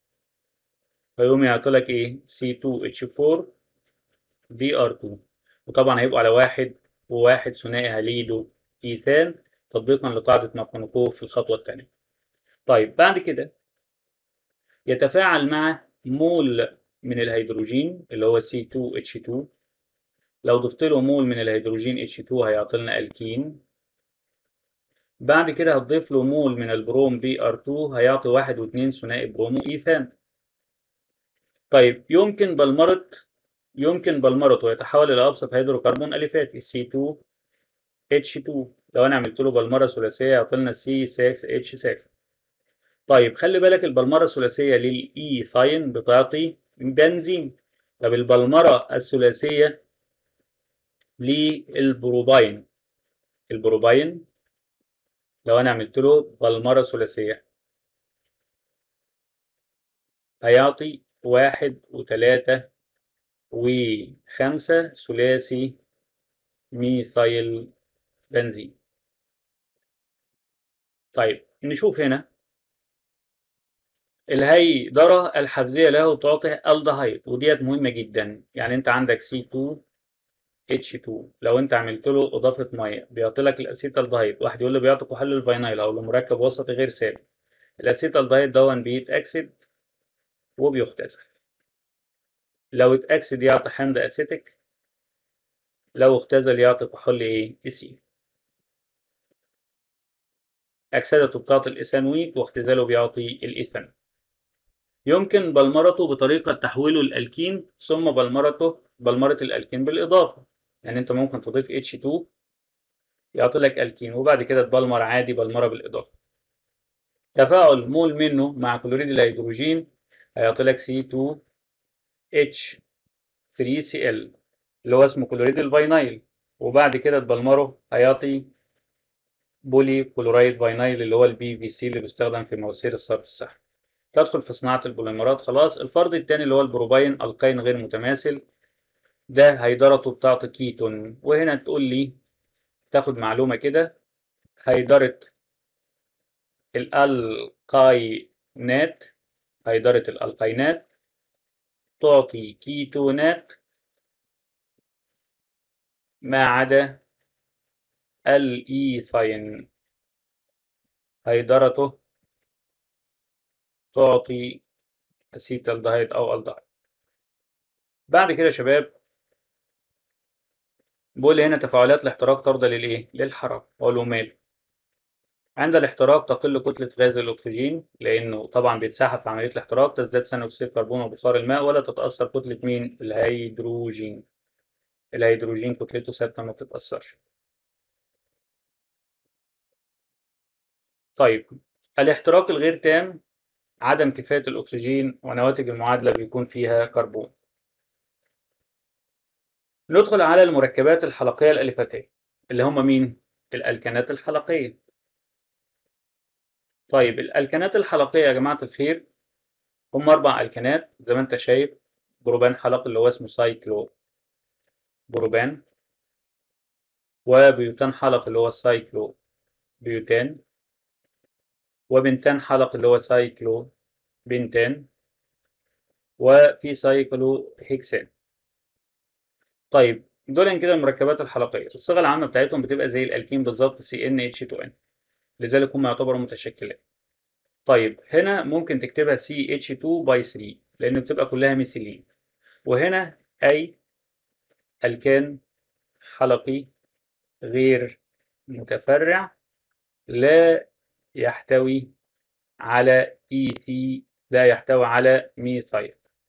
S1: فيقوم يعطي لك ايه C2 H4 BR2 وطبعا هيبقوا على واحد وواحد ثنائي هاليدو إيثان تطبيقا لقاعدة ماركونيكوف في الخطوة الثانية. طيب بعد كده يتفاعل مع مول من الهيدروجين اللي هو C2H2 لو ضفت له مول من الهيدروجين H2 هيعطي لنا الكين بعد كده هتضيف له مول من البروم BR2 هيعطي واحد واثنين ثنائي برومو إيثان طيب يمكن بلمرة يمكن بلمرته يتحول إلى أبسط هيدروكربون أليفاتي C2H2 لو أنا عملت له بلمرة ثلاثية يعطي لنا C6H6 طيب خلي بالك البلمرة الثلاثية للإيثاين بتعطي بنزين طب البلمرة الثلاثية للبروباين البروباين لو أنا عملت له بلمرة ثلاثية هيعطي واحد وتلاتة وخمسة ثلاثي ميثايل بنزين طيب نشوف هنا الهيدرة الحفزية له تعطي الدهايد وديت مهمة جدا يعني انت عندك C2 H2 لو انت عملت له اضافة مية بيعطي لك الاسيتالدهايد واحد يقول لي بيعطي كحول الفينايل او لمركب وسطي غير سائل الاسيتالدهايد دون بيتأكسد وبيختزل لو اتأكسد يعطي حمض اسيتيك لو اختزل يعطي كحول ايه اسيل أكسدته بتعطي الإيثانويك واختزاله بيعطي الإيثان يمكن بلمرته بطريقة تحويله الألكين ثم بلمرته بلمرة الألكين بالإضافة يعني أنت ممكن تضيف H2 يعطي لك ألكين وبعد كده تبلمر عادي بلمرة بالإضافة تفاعل مول منه مع كلوريد الهيدروجين هيعطي لك C2H3Cl اللي هو اسمه كلوريد الفينايل وبعد كده تبلمره هيعطي بولي كلورايد فينايل اللي هو البي في سي اللي بيستخدم في مواسير الصرف الصحي تدخل في صناعة البوليمرات خلاص الفرض الثاني اللي هو البروباين القين غير متماثل ده هيدرته بتاعت كيتون وهنا تقول لي تاخد معلومة كده هيدرة الألقاينات هيدرة الألقاينات تعطي كيتونات ما عدا الإيثاين هيدرته تعطي أسيتالدهيد أو ألدهيد بعد كده يا شباب بقول هنا تفاعلات الاحتراق ترضى للإيه؟ للحرارة أقول له ماله عند الاحتراق تقل كتلة غاز الأكسجين لأنه طبعا بيتسحب في عملية الاحتراق تزداد ثاني أكسيد الكربون وبخار الماء ولا تتأثر كتلة مين؟ الهيدروجين الهيدروجين كتلته ثابتة ما بتتأثرش طيب الاحتراق الغير تام عدم كفاية الأكسجين ونواتج المعادلة بيكون فيها كربون ندخل على المركبات الحلقية الألفتية اللي هم مين؟ الألكانات الحلقية طيب الألكانات الحلقية يا جماعة الخير هم أربع ألكانات زي ما أنت شايف بروبان حلقي اللي هو اسمه سايكلو بروبان وبيوتان حلقي اللي هو سايكلو بيوتان وبنتان حلقي اللي هو سايكلو بنتان وفي سايكلو هيكسان طيب دول كده المركبات الحلقية الصيغة العامة بتاعتهم بتبقى زي الألكين بالظبط CnH2n لذلك هم يعتبروا متشكلات طيب هنا ممكن تكتبها CH2 by 3 لأن بتبقى كلها ميثيلين وهنا أي ألكان حلقي غير متفرع لا يحتوي على EC لا يحتوي على ميثايل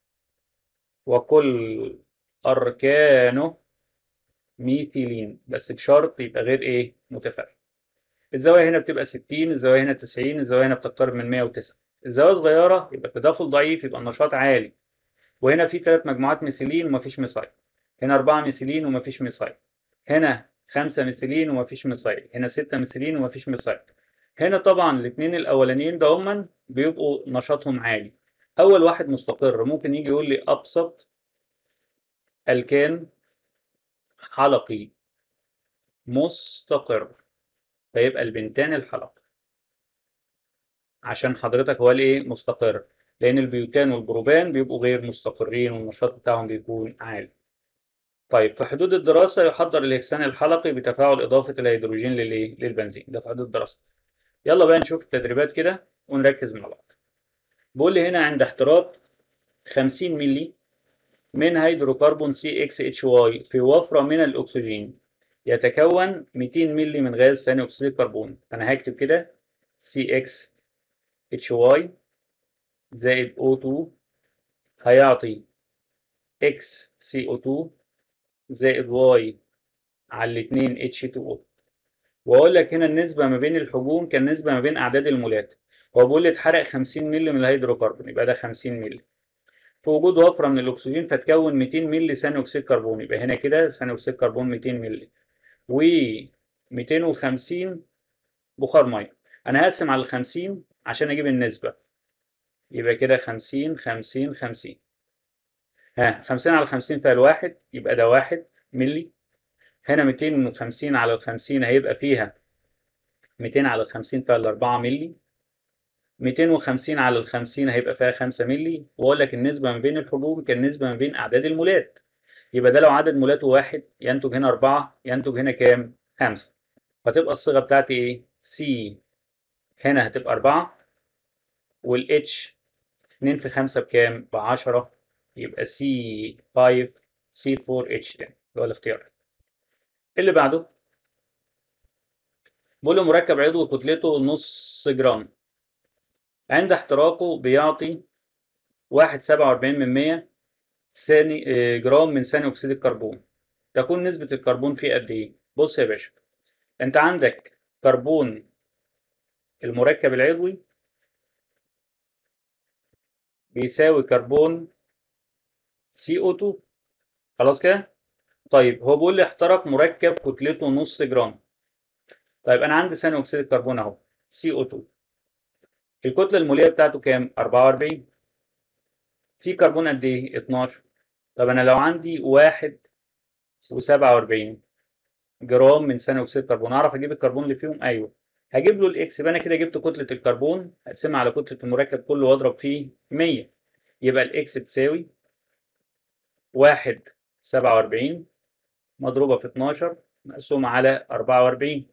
S1: وكل أركانه ميثيلين بس بشرط يبقى غير إيه متفرع الزوايا هنا بتبقى 60 الزوايا هنا 90 الزوايا هنا بتقترب من 109 الزوايا صغيرة يبقى التداخل ضعيف يبقى النشاط عالي وهنا في ثلاث مجموعات ميثيلين ومفيش ميثايل هنا أربعة ميثيلين ومفيش ميثايل هنا خمسة ميثيلين ومفيش ميثايل هنا ستة ميثيلين ومفيش ميثايل هنا طبعا الاثنين الأولانيين ده هما بيبقوا نشاطهم عالي أول واحد مستقر ممكن يجي يقول لي أبسط الكان حلقي مستقر فيبقى البنتان الحلقي عشان حضرتك هو الايه مستقر لان البيوتان والبروبان بيبقوا غير مستقرين والنشاط بتاعهم بيكون عالي طيب في حدود الدراسة يحضر الهكسان الحلقي بتفاعل إضافة الهيدروجين للإيه؟ للبنزين ده في حدود الدراسة يلا بقى نشوف التدريبات كده ونركز مع بعض بيقول لي هنا عند احتراق 50 ملي من هيدروكربون CXHY في وفرة من الأكسجين يتكون 200 ملي من غاز ثاني أكسيد الكربون أنا هكتب كده CXHY زائد O2 هيعطي XCO2 زائد Y على الاتنين H2O وأقول لك هنا النسبة ما بين الحجوم كالنسبة ما بين أعداد المولات هو بيقول لي اتحرق 50 ملي من الهيدروكربون يبقى ده 50 ملي في وجود وفرة من الأكسجين فتكون 200 ملي ثاني أكسيد كربون يبقى هنا كده ثاني أكسيد كربون 200 ملي و 250 بخار ميه انا هقسم على ال 50 عشان اجيب النسبه يبقى كده 50 50 50 ها 50 على 50 فيها الواحد يبقى ده واحد ملي هنا 250 على 50 هيبقى فيها 200 على 50 فيها الأربعة ملي 250 على ال 50 هيبقى فيها 5 ملي واقول لك النسبه ما بين الحجوم كالنسبه ما بين اعداد المولات يبقى ده لو عدد مولاته واحد ينتج هنا 4 ينتج هنا كام 5 فتبقى الصيغه بتاعتي ايه سي هنا هتبقى 4 والاتش 2 في 5 بكام ب 10 يبقى سي 5 سي 4 اتش اللي هو الاختيار اللي بعده بقول له مركب عضوي كتلته نص جرام عند احتراقه بيعطي واحد سبعة وأربعين من مية ثاني جرام من ثاني أكسيد الكربون تكون نسبة الكربون فيه قد إيه؟ بص يا باشا أنت عندك كربون المركب العضوي بيساوي كربون CO2 خلاص كده؟ طيب هو بيقول لي احترق مركب كتلته نص جرام طيب أنا عندي ثاني أكسيد الكربون أهو CO2 الكتلة المولية بتاعته كام؟ 44 في كربون قد إيه؟ 12 طب أنا لو عندي واحد وسبعة وأربعين جرام من ثاني أكسيد الكربون أعرف أجيب الكربون اللي فيهم؟ أيوه هجيب له الإكس يبقى أنا كده جبت كتلة الكربون هقسمها على كتلة المركب كله وأضرب فيه 100 يبقى الإكس تساوي واحد سبعة وأربعين مضروبة في 12 مقسومة على 44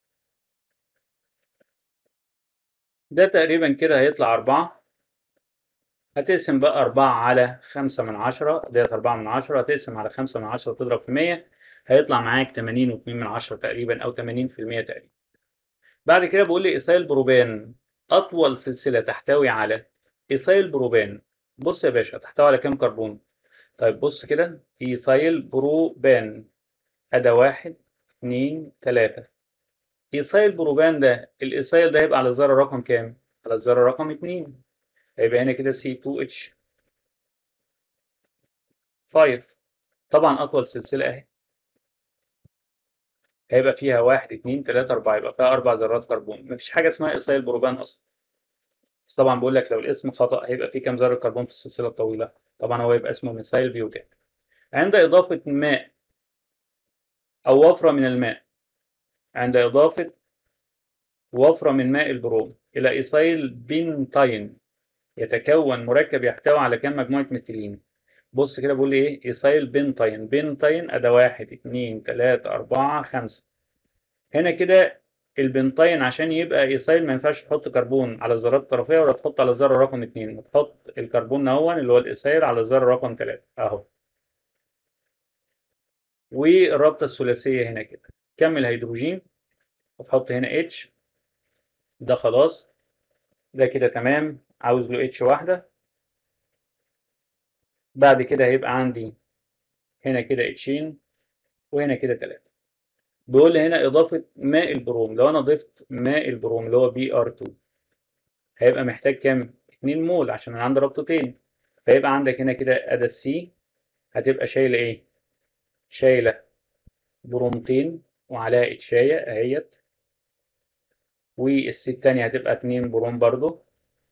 S1: ده تقريبا كده هيطلع أربعة هتقسم بقى أربعة على خمسة من عشرة ديت أربعة من عشرة هتقسم على خمسة من عشرة تضرب في مية هيطلع معاك تمانين واتنين من عشرة تقريبا أو تمانين في المية تقريبا بعد كده بقول لي إيثايل بروبان أطول سلسلة تحتوي على إيثايل بروبان بص يا باشا تحتوي على كام كربون؟ طيب بص كده إيثايل بروبان أدا واحد اتنين تلاتة إيثايل بروبان ده الإيثايل ده هيبقى على الذرة رقم كام؟ على الذرة رقم اتنين هيبقى هنا كده C2H 5 طبعا أطول سلسلة أهي هيبقى فيها واحد اتنين تلاتة أربعة يبقى فيها أربع ذرات كربون مفيش حاجة اسمها إيثايل بروبان أصلا بس طبعا بقول لك لو الاسم خطأ هيبقى فيه كام ذرة كربون في السلسلة الطويلة طبعا هو يبقى اسمه ميثايل بيوتان عند إضافة ماء أو وفرة من الماء عند إضافة وفرة من ماء البروم إلى إيثايل بنتاين يتكون مركب يحتوي على كام مجموعة ميثيلين بص كده بقول ايه ايثايل بنتاين بنتاين ادا واحد اتنين تلاتة اربعة خمسة هنا كده البنتاين عشان يبقى ايثايل ما ينفعش تحط كربون على الذرات الطرفية ولا تحط على الذرة رقم اتنين تحط الكربون اهون اللي هو الايثايل على الذرة رقم تلاتة اهو والرابطة الثلاثية هنا كده كمل هيدروجين وتحط هنا اتش ده خلاص ده كده تمام عاوز له اتش واحدة بعد كده هيبقى عندي هنا كده اتشين وهنا كده تلاتة بيقول لي هنا إضافة ماء البروم لو أنا ضفت ماء البروم اللي هو بي ار 2 هيبقى محتاج كام؟ 2 مول عشان أنا عندي رابطتين فيبقى عندك هنا كده أدا السي هتبقى شايلة إيه؟ شايلة برومتين وعليها اتشاية أهيت والسي التانية هتبقى 2 بروم برضو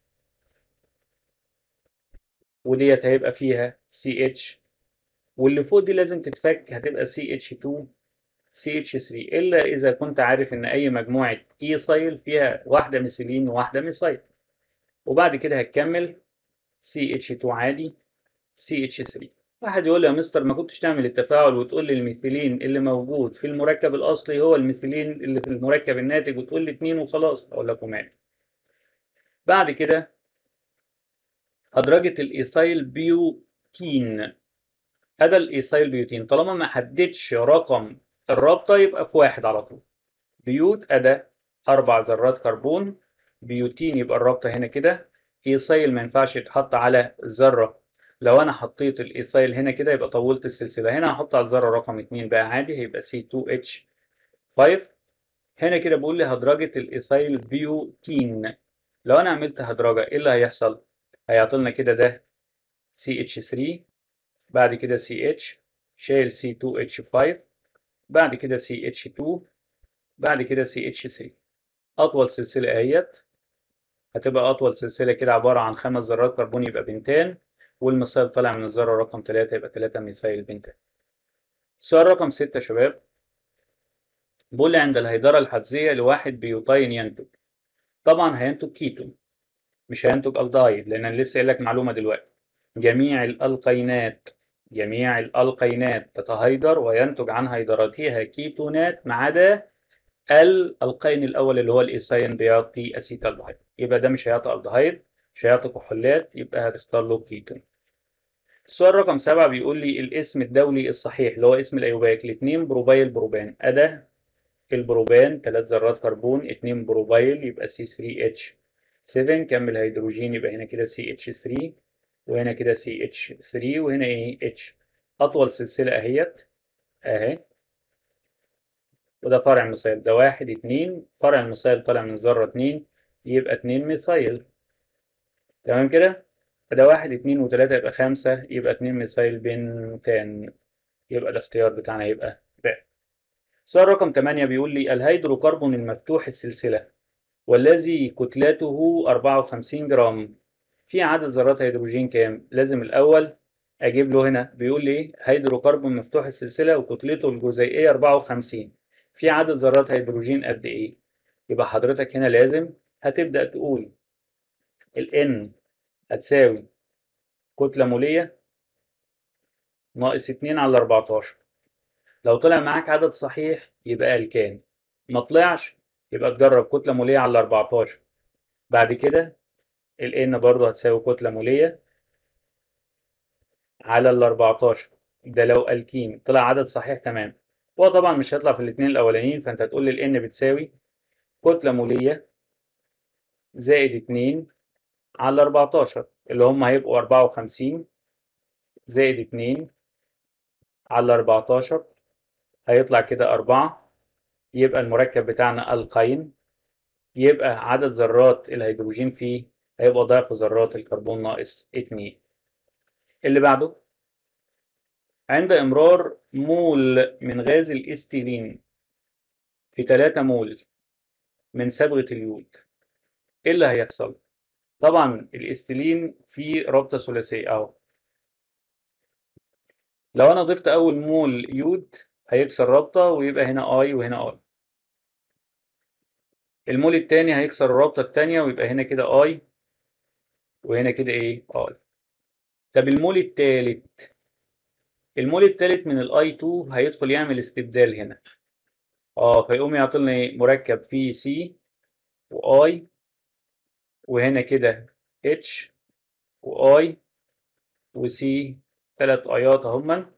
S1: وديت هيبقى فيها CH واللي فوق دي لازم تتفك هتبقى CH2 CH3 إلا إذا كنت عارف إن أي مجموعة إيثايل فيها واحدة ميثيلين وواحدة ميثايل وبعد كده هتكمل CH2 عادي CH3 واحد يقول لي يا مستر ما كنتش تعمل التفاعل وتقول لي الميثيلين اللي موجود في المركب الأصلي هو الميثيلين اللي في المركب الناتج وتقول لي اتنين وخلاص أقول لك ومالي بعد كده هدرجة الإيثايل بيوتين هذا الإيثايل بيوتين طالما ما حددش رقم الرابطة يبقى في واحد على طول بيوت أدا أربع ذرات كربون بيوتين يبقى الرابطة هنا كده إيثايل ما ينفعش يتحط على ذرة لو أنا حطيت الإيثايل هنا كده يبقى طولت السلسلة هنا هحط على الذرة رقم اتنين بقى عادي هيبقى C2H5 هنا كده بقول لي هدرجة الإيثايل بيوتين لو أنا عملت هدرجة إيه اللي هيحصل؟ هيعطلنا كده ده CH3 بعد كده CH شايل C2H5 بعد كده CH2 بعد كده CH3 أطول سلسلة أهيت هتبقى أطول سلسلة كده عبارة عن خمس ذرات كربون يبقى بنتان والميثايل طالع من الذرة رقم 3 يبقى 3 ميثايل بنتان السؤال رقم 6 يا شباب بيقول لي عند الهيدرة الحفزية لواحد بيوتين ينتج طبعا هينتج كيتون مش هينتج الدهايد لان انا لسه قايل لك معلومه دلوقتي جميع الالقينات جميع الالقينات تتهيدر وينتج عن هيدراتها كيتونات ما عدا الالقين الاول اللي هو الايثاين بيعطي اسيتالدهايد يبقى ده مش هيعطي الدهايد مش هيعطي كحولات يبقى هتختار له كيتون السؤال رقم سبعة بيقول لي الاسم الدولي الصحيح اللي هو اسم الايوباك الاثنين بروبايل بروبان أدا البروبان ثلاث ذرات كربون اتنين بروبايل يبقى C3H7 كمل هيدروجين يبقى هنا كده CH3 وهنا كده CH3 وهنا ايه H أطول سلسلة أهيت أهي وده فرع ميثايل ده واحد اتنين فرع الميثايل طالع من ذرة اتنين يبقى اتنين ميثايل تمام كده ده واحد اتنين وتلاتة يبقى خمسة يبقى اتنين ميثايل بنتان يبقى الاختيار بتاعنا يبقى باء سؤال رقم 8 بيقول لي الهيدروكربون المفتوح السلسلة والذي كتلته 54 جرام في عدد ذرات هيدروجين كام؟ لازم الأول أجيب له هنا بيقول لي هيدروكربون مفتوح السلسلة وكتلته الجزيئية 54 في عدد ذرات هيدروجين قد إيه؟ يبقى حضرتك هنا لازم هتبدأ تقول ال N هتساوي كتلة مولية ناقص 2 على 14 لو طلع معاك عدد صحيح يبقى الكان ما طلعش يبقى تجرب كتلة مولية على 14 بعد كده ال N برضه هتساوي كتلة مولية على ال 14 ده لو الكين طلع عدد صحيح تمام هو طبعا مش هيطلع في الاثنين الاولانيين فانت هتقول لي ال N بتساوي كتلة مولية زائد 2 على 14 اللي هم هيبقوا 54 زائد 2 على 14 هيطلع كده أربعة يبقى المركب بتاعنا القين يبقى عدد ذرات الهيدروجين فيه هيبقى ضعف ذرات الكربون ناقص اتنين اللي بعده عند إمرار مول من غاز الإستيلين في 3 مول من صبغة اليود إيه اللي هيحصل؟ طبعا الإستيلين فيه رابطة ثلاثية أهو لو أنا ضفت أول مول يود هيكسر رابطة ويبقى هنا اي وهنا اي المول التاني هيكسر الرابطة التانية ويبقى هنا كده اي وهنا كده ايه اي طب المول التالت المول التالت من الاي 2 هيدخل يعمل استبدال هنا اه فيقوم يعطينا ايه مركب فيه سي واي وهنا كده اتش واي وسي تلات ايات اهمن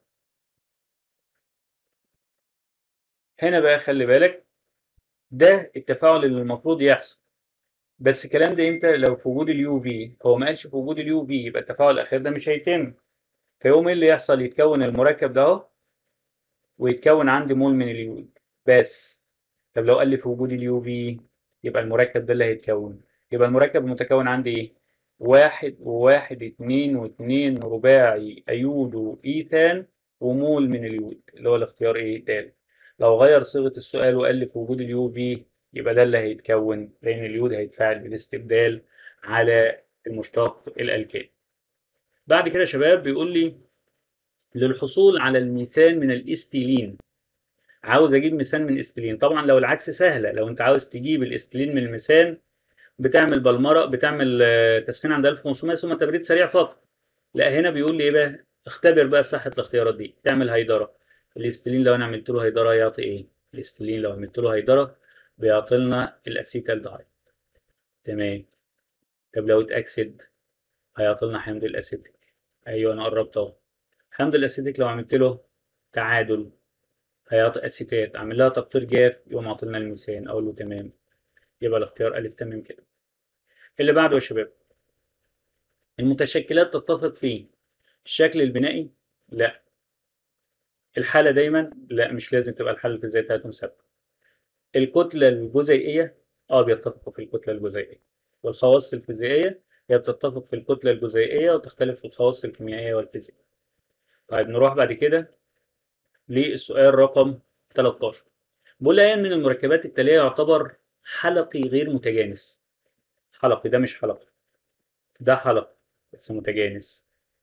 S1: هنا بقى خلي بالك ده التفاعل اللي المفروض يحصل بس الكلام ده امتى لو في وجود اليو في هو ما قالش في وجود اليو في يبقى التفاعل الاخير ده مش هيتم فيقوم ايه اللي يحصل يتكون المركب ده اهو ويتكون عندي مول من اليود بس طب لو قال لي في وجود اليو في يبقى المركب ده اللي هيتكون يبقى المركب المتكون عندي ايه واحد وواحد اتنين واتنين رباعي ايود وايثان ومول من اليود اللي هو الاختيار ايه تالت لو غير صيغة السؤال وقال لي في وجود اليو في يبقى ده اللي هيتكون لأن اليود هيتفاعل بالاستبدال على المشتق الألكاني. بعد كده يا شباب بيقول لي للحصول على الميثان من الاستيلين عاوز اجيب ميثان من استيلين طبعا لو العكس سهله لو انت عاوز تجيب الاستيلين من الميثان بتعمل بلمره بتعمل تسخين عند 1500 ثم تبريد سريع فقط لا هنا بيقول لي ايه بقى اختبر بقى صحه الاختيارات دي تعمل هيدره الاستيلين لو انا عملت له هيدره يعطي ايه الاستيلين لو عملت له هيدره بيعطي لنا الاسيتالدهايد تمام طب لو اتاكسد هيعطي لنا حمض الاسيتيك ايوه انا قربت اهو حمض الاسيتيك لو عملت له تعادل هيعطي اسيتات اعمل لها تبطير جاف يقوم عاطي لنا الميثان اقول له تمام يبقى الاختيار الف تمام كده اللي بعده يا شباب المتشكلات تتفق في الشكل البنائي لا الحالة دايما لا مش لازم تبقى الحالة الفيزيائية بتاعتهم ثابتة. الكتلة الجزيئية اه بيتفقوا في الكتلة الجزيئية والخواص الفيزيائية هي بتتفق في الكتلة الجزيئية وتختلف في الخواص الكيميائية والفيزيائية. طيب نروح بعد كده للسؤال رقم 13 بيقول لي من المركبات التالية يعتبر حلقي غير متجانس حلقي ده مش حلقي ده حلقي بس متجانس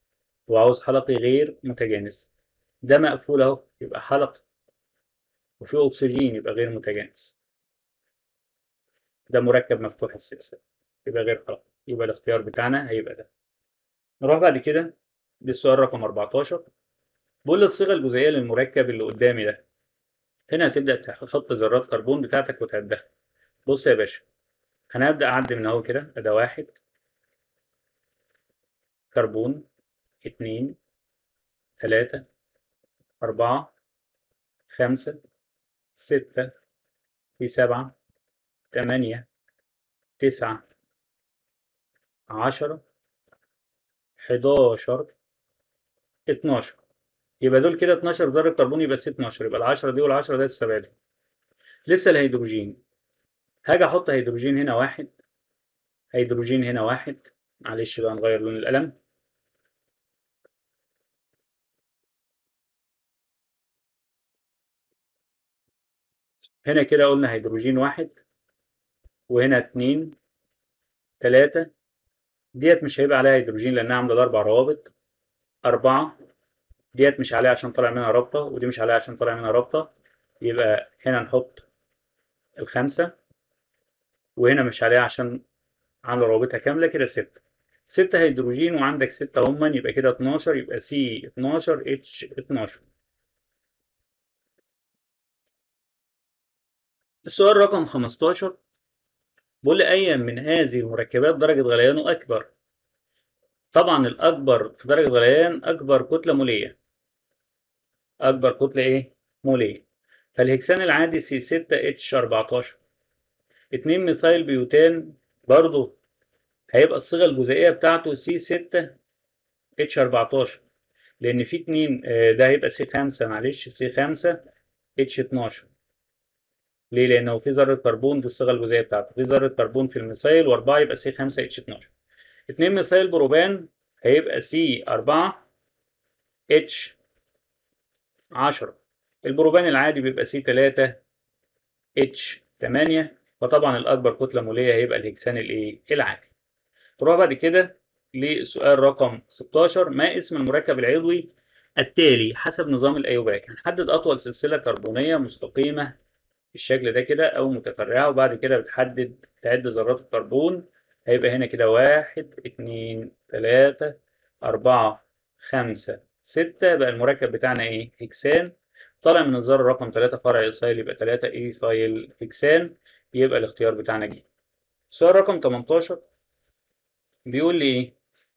S1: وعاوز حلقي غير متجانس ده مقفول اهو يبقى حلقي وفي اكسجين يبقى غير متجانس ده مركب مفتوح السلسلة يبقى غير حلقي يبقى الاختيار بتاعنا هيبقى ده نروح بعد كده للسؤال رقم 14 بقول الصيغة الجزيئية للمركب اللي قدامي ده هنا هتبدأ تحط ذرات كربون بتاعتك وتعدها بص يا باشا هنبدأ أعد من أهو كده أدا واحد كربون اتنين تلاتة أربعة خمسة ستة في سبعة تمانية تسعة عشرة حداشر اتناشر يبقى دول كده 12 ذرة كربون يبقى 12 يبقى ال 10 دي وال 10 دي تستبعدهم لسه الهيدروجين هاجي احط هيدروجين هنا واحد هيدروجين هنا واحد معلش بقى نغير لون القلم هنا كده قلنا هيدروجين واحد وهنا اتنين تلاتة ديت مش هيبقى عليها هيدروجين لأنها عاملة الأربع روابط أربعة ديت مش عليها عشان طالع منها رابطة ودي مش عليها عشان طالع منها رابطة يبقى هنا نحط الخمسة وهنا مش عليها عشان عاملة روابطها كاملة كده ستة ستة هيدروجين وعندك ستة هما يبقى كده 12 يبقى سي 12 اتش 12 السؤال رقم 15 بيقول لي أي من هذه المركبات درجة غليانه أكبر طبعا الأكبر في درجة غليان أكبر كتلة مولية أكبر كتلة إيه؟ مولية فالهكسان العادي سي 6 اتش 14 2 ميثايل بيوتان برضه هيبقى الصيغة الجزيئية بتاعته سي 6 اتش 14 لأن في 2 ده هيبقى سي 5 معلش سي 5 اتش 12 ليه؟ لأنه في ذرة كربون دي الصيغة الجزيئية بتاعته في ذرة كربون في الميثايل و4 يبقى سي 5 اتش 12 2 ميثايل بروبان هيبقى سي 4 اتش 10 البروبان العادي بيبقى سي 3 اتش 8 فطبعا الأكبر كتلة مولية هيبقى الهكسان الإيه؟ العادي. نروح بعد كده للسؤال رقم 16 ما اسم المركب العضوي التالي حسب نظام الأيوباك؟ هنحدد أطول سلسلة كربونية مستقيمة بالشكل ده كده أو متفرعة وبعد كده بتحدد تعد ذرات الكربون هيبقى هنا كده واحد اتنين تلاتة أربعة خمسة ستة بقى المركب بتاعنا إيه؟ هكسان طالع من الذرة رقم 3 فرع إيثايل يبقى 3 إيثايل هكسان يبقى الاختيار بتاعنا جه. السؤال رقم 18 بيقول لي إيه؟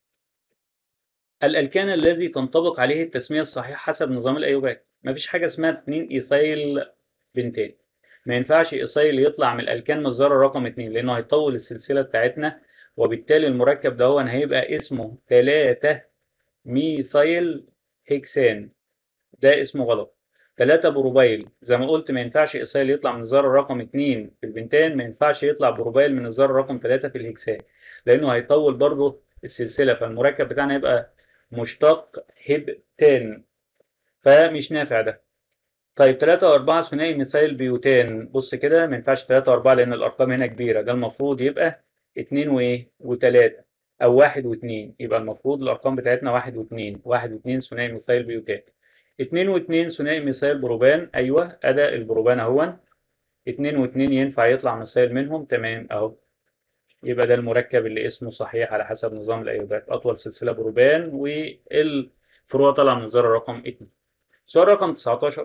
S1: الألكان الذي تنطبق عليه التسمية الصحيحة حسب نظام الأيوباك مفيش حاجة اسمها 2 إيثايل بنتين ما ينفعش إيثايل يطلع من الألكان من الذرة رقم 2 لأنه هيطول السلسلة بتاعتنا وبالتالي المركب ده هو هيبقى اسمه 3 ميثايل هكسان ده اسمه غلط 3 بروبايل زي ما قلت ما ينفعش إيثايل يطلع من الذرة رقم 2 في البنتان ما ينفعش يطلع بروبايل من الذرة رقم 3 في الهكسان لأنه هيطول برضه السلسلة فالمركب بتاعنا يبقى مشتق هبتان فمش نافع ده طيب 3 و4 ثنائي مثال بيوتان بص كده ما ينفعش 3 و4 لأن الأرقام هنا كبيرة ده المفروض يبقى 2 وإيه و3 أو 1 و2 يبقى المفروض الأرقام بتاعتنا 1 و2 1 و2 ثنائي مثال بيوتان 2 و2 ثنائي مثال بروبان أيوه أداء البروبان أهون 2 و2 ينفع يطلع مثال منهم تمام أهو يبقى ده المركب اللي اسمه صحيح على حسب نظام الأيوباك أطول سلسلة بروبان والفروع طالعة من الذرة رقم 2 سؤال رقم 19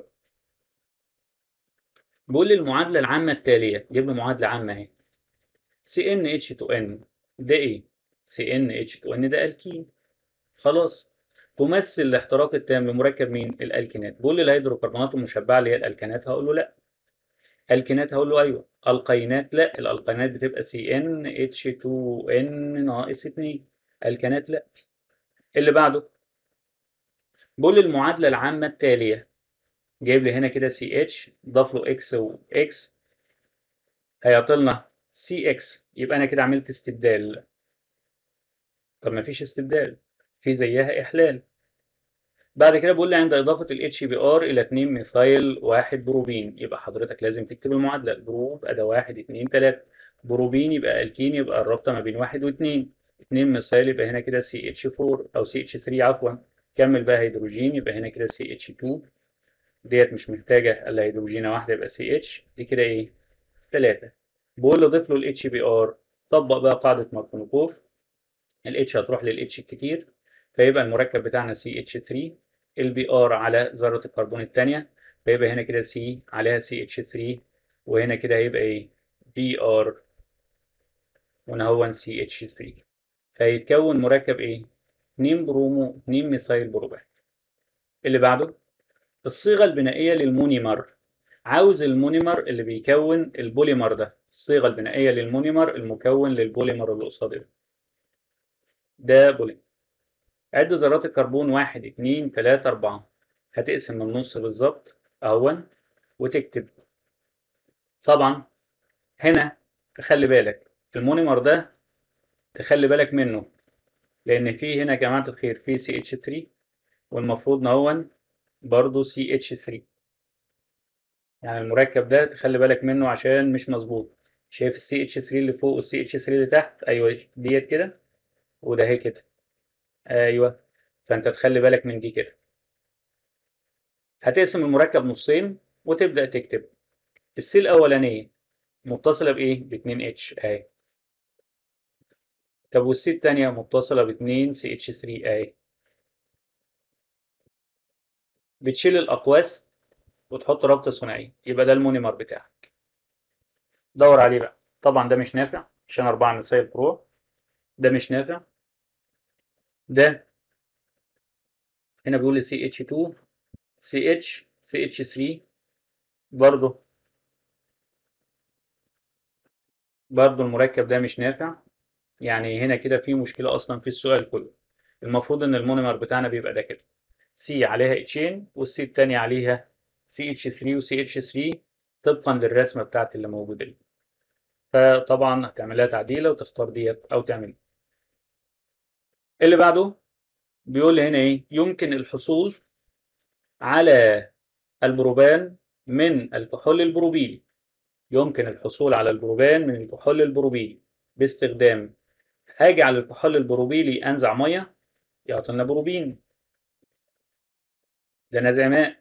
S1: بيقول لي المعادلة العامة التالية جيب لي معادلة عامة اهي CnH2n ده ايه؟ CnH2n ده الكين خلاص تمثل الاحتراق التام لمركب مين؟ الالكينات بيقول لي الهيدروكربونات المشبعة اللي هي الالكانات هقول له لا الكينات هقول له ايوه القينات لا الالقينات بتبقى CnH2n ناقص 2 الكانات لا اللي بعده بيقول لي المعادلة العامة التالية جايب لي هنا كده سي اتش ضاف له اكس واكس هيعطي لنا سي اكس يبقى انا كده عملت استبدال طب ما فيش استبدال في زيها احلال بعد كده بيقول لي عند اضافه الاتش بي ار الى 2 ميثايل 1 بروبين يبقى حضرتك لازم تكتب المعادله جروب اداه 1 2 3 بروبين يبقى الكين يبقى الرابطه ما بين 1 و2 2 ميثايل يبقى هنا كده سي اتش 4 او سي اتش 3 عفوا كمل بقى هيدروجين يبقى هنا كده CH2 ديت مش محتاجة إلا هيدروجينة واحدة يبقى CH دي كده إيه؟ تلاتة بقول له ضيف له ال HBr طبق بقى قاعدة ماركونوكوف ال H هتروح لل H الكتير فيبقى المركب بتاعنا CH3 ال Br على ذرة الكربون التانية فيبقى هنا كده C عليها CH3 وهنا كده هيبقى إيه؟ Br وهنا هو CH3 فيتكون مركب إيه؟ 2 برومو 2 ميثايل بروبان اللي بعده الصيغة البنائية للمونيمر عاوز المونيمر اللي بيكون البوليمر ده الصيغة البنائية للمونيمر المكون للبوليمر اللي قصاده ده ده بوليمر عد ذرات الكربون واحد اتنين تلاتة أربعة هتقسم من النص بالظبط أهون وتكتب طبعا هنا تخلي بالك المونيمر ده تخلي بالك منه لأن فيه هنا يا جماعة الخير فيه CH3 والمفروض نهون برضه CH3 يعني المركب ده تخلي بالك منه عشان مش مظبوط شايف ال CH3 اللي فوق وال CH3 اللي تحت أيوه ديت كده وده هي كده أيوه فأنت تخلي بالك من دي كده هتقسم المركب نصين وتبدأ تكتب السي الأولانية متصلة بإيه؟ ب 2 اتش أهي طب والسي التانية متصلة ب 2 سي اتش 3 أهي بتشيل الأقواس وتحط رابطة ثنائية يبقى ده المونيمر بتاعك دور عليه بقى طبعا ده مش نافع عشان أربعة مسائل فروع ده مش نافع ده هنا بيقول لي CH2 CH CH3 برضه برضه المركب ده مش نافع يعني هنا كده في مشكلة أصلا في السؤال كله المفروض إن المونيمر بتاعنا بيبقى ده كده سي عليها اتشين والسي التانية عليها سي اتش 3 وسي اتش 3 طبقا للرسمة بتاعت اللي موجودة دي فطبعا هتعملها تعديلة وتختار ديت أو تعمل اللي بعده بيقول لي هنا إيه يمكن الحصول على البروبان من الكحول البروبيلي يمكن الحصول على البروبان من الكحول البروبيلي باستخدام هاجي على الكحول البروبيلي أنزع مية يعطينا بروبين ده نازع ماء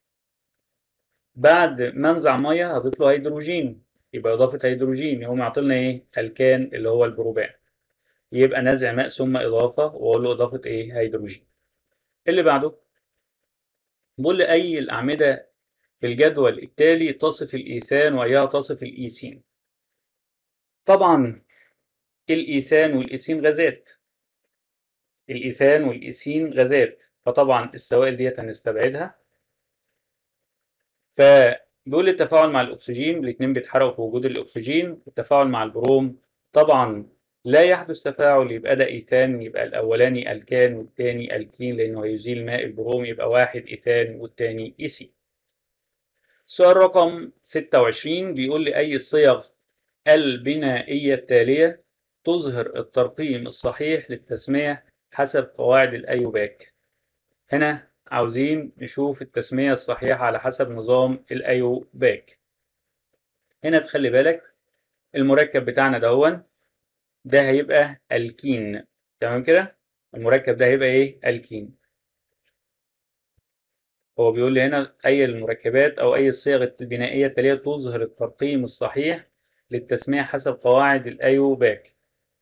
S1: بعد ما انزع ميه هضيف له هيدروجين يبقى اضافه هيدروجين يقوم يعطي لنا ايه الكان اللي هو البروبان يبقى نازع ماء ثم اضافه واقول له اضافه ايه هيدروجين اللي بعده بقول لي اي الاعمده في الجدول التالي تصف الايثان واياها تصف الايثين طبعا الايثان والايثين غازات الايثان والايثين غازات فطبعا السوائل ديت هنستبعدها فبيقول التفاعل مع الأكسجين الاتنين بيتحرقوا في وجود الأكسجين التفاعل مع البروم طبعا لا يحدث تفاعل يبقى ده إيثان يبقى الأولاني ألكان والتاني ألكين لأنه هيزيل ماء البروم يبقى واحد إيثان والتاني إيسي سؤال رقم 26 بيقول لي أي الصيغ البنائية التالية تظهر الترقيم الصحيح للتسمية حسب قواعد الأيوباك هنا عاوزين نشوف التسمية الصحيحة على حسب نظام الأيوباك هنا تخلي بالك المركب بتاعنا دهون ده هيبقى الكين تمام كده المركب ده هيبقى ايه الكين هو بيقول لي هنا أي المركبات أو أي الصيغ البنائية التالية تظهر الترقيم الصحيح للتسمية حسب قواعد الأيوباك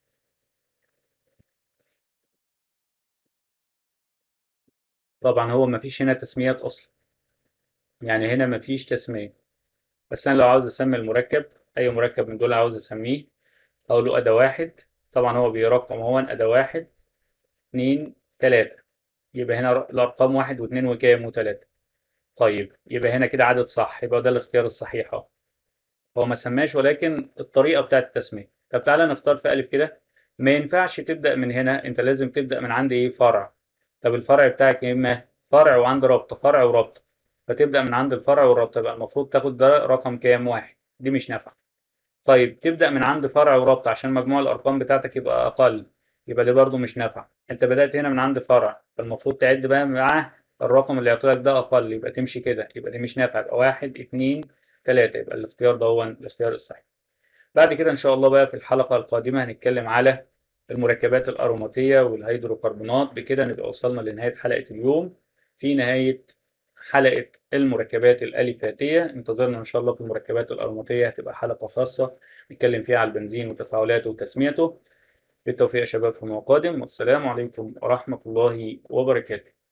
S1: طبعا هو مفيش هنا تسميات أصلا يعني هنا مفيش تسمية بس أنا لو عاوز أسمي المركب أي مركب من دول عاوز أسميه أقول له أدا واحد طبعا هو بيرقم هو أدا واحد اتنين تلاتة يبقى هنا الأرقام واحد واتنين وكام وتلاتة طيب يبقى هنا كده عدد صح يبقى ده الاختيار الصحيح اهو هو ما سماش ولكن الطريقة بتاعت التسمية طب تعالى نختار في ألف كده ما ينفعش تبدأ من هنا أنت لازم تبدأ من عند إيه فرع طب الفرع بتاعك يا إما فرع وعند رابطة فرع ورابطة فتبدأ من عند الفرع والرابطة يبقى المفروض تاخد ده رقم كام واحد دي مش نافعة طيب تبدأ من عند فرع ورابطة عشان مجموع الأرقام بتاعتك يبقى أقل يبقى دي برضو مش نافعة أنت بدأت هنا من عند فرع فالمفروض تعد بقى معاه الرقم اللي يعطيلك ده أقل يبقى تمشي كده يبقى دي مش نافعة يبقى واحد اتنين تلاتة يبقى الاختيار ده هو الاختيار الصحيح بعد كده إن شاء الله بقى في الحلقة القادمة هنتكلم على المركبات الأروماتية والهيدروكربونات بكده نبقى وصلنا لنهاية حلقة اليوم في نهاية حلقة المركبات الأليفاتية انتظرنا إن شاء الله في المركبات الأروماتية هتبقى حلقة خاصة نتكلم فيها على البنزين وتفاعلاته وتسميته بالتوفيق يا شباب فيما قادم والسلام عليكم ورحمة الله وبركاته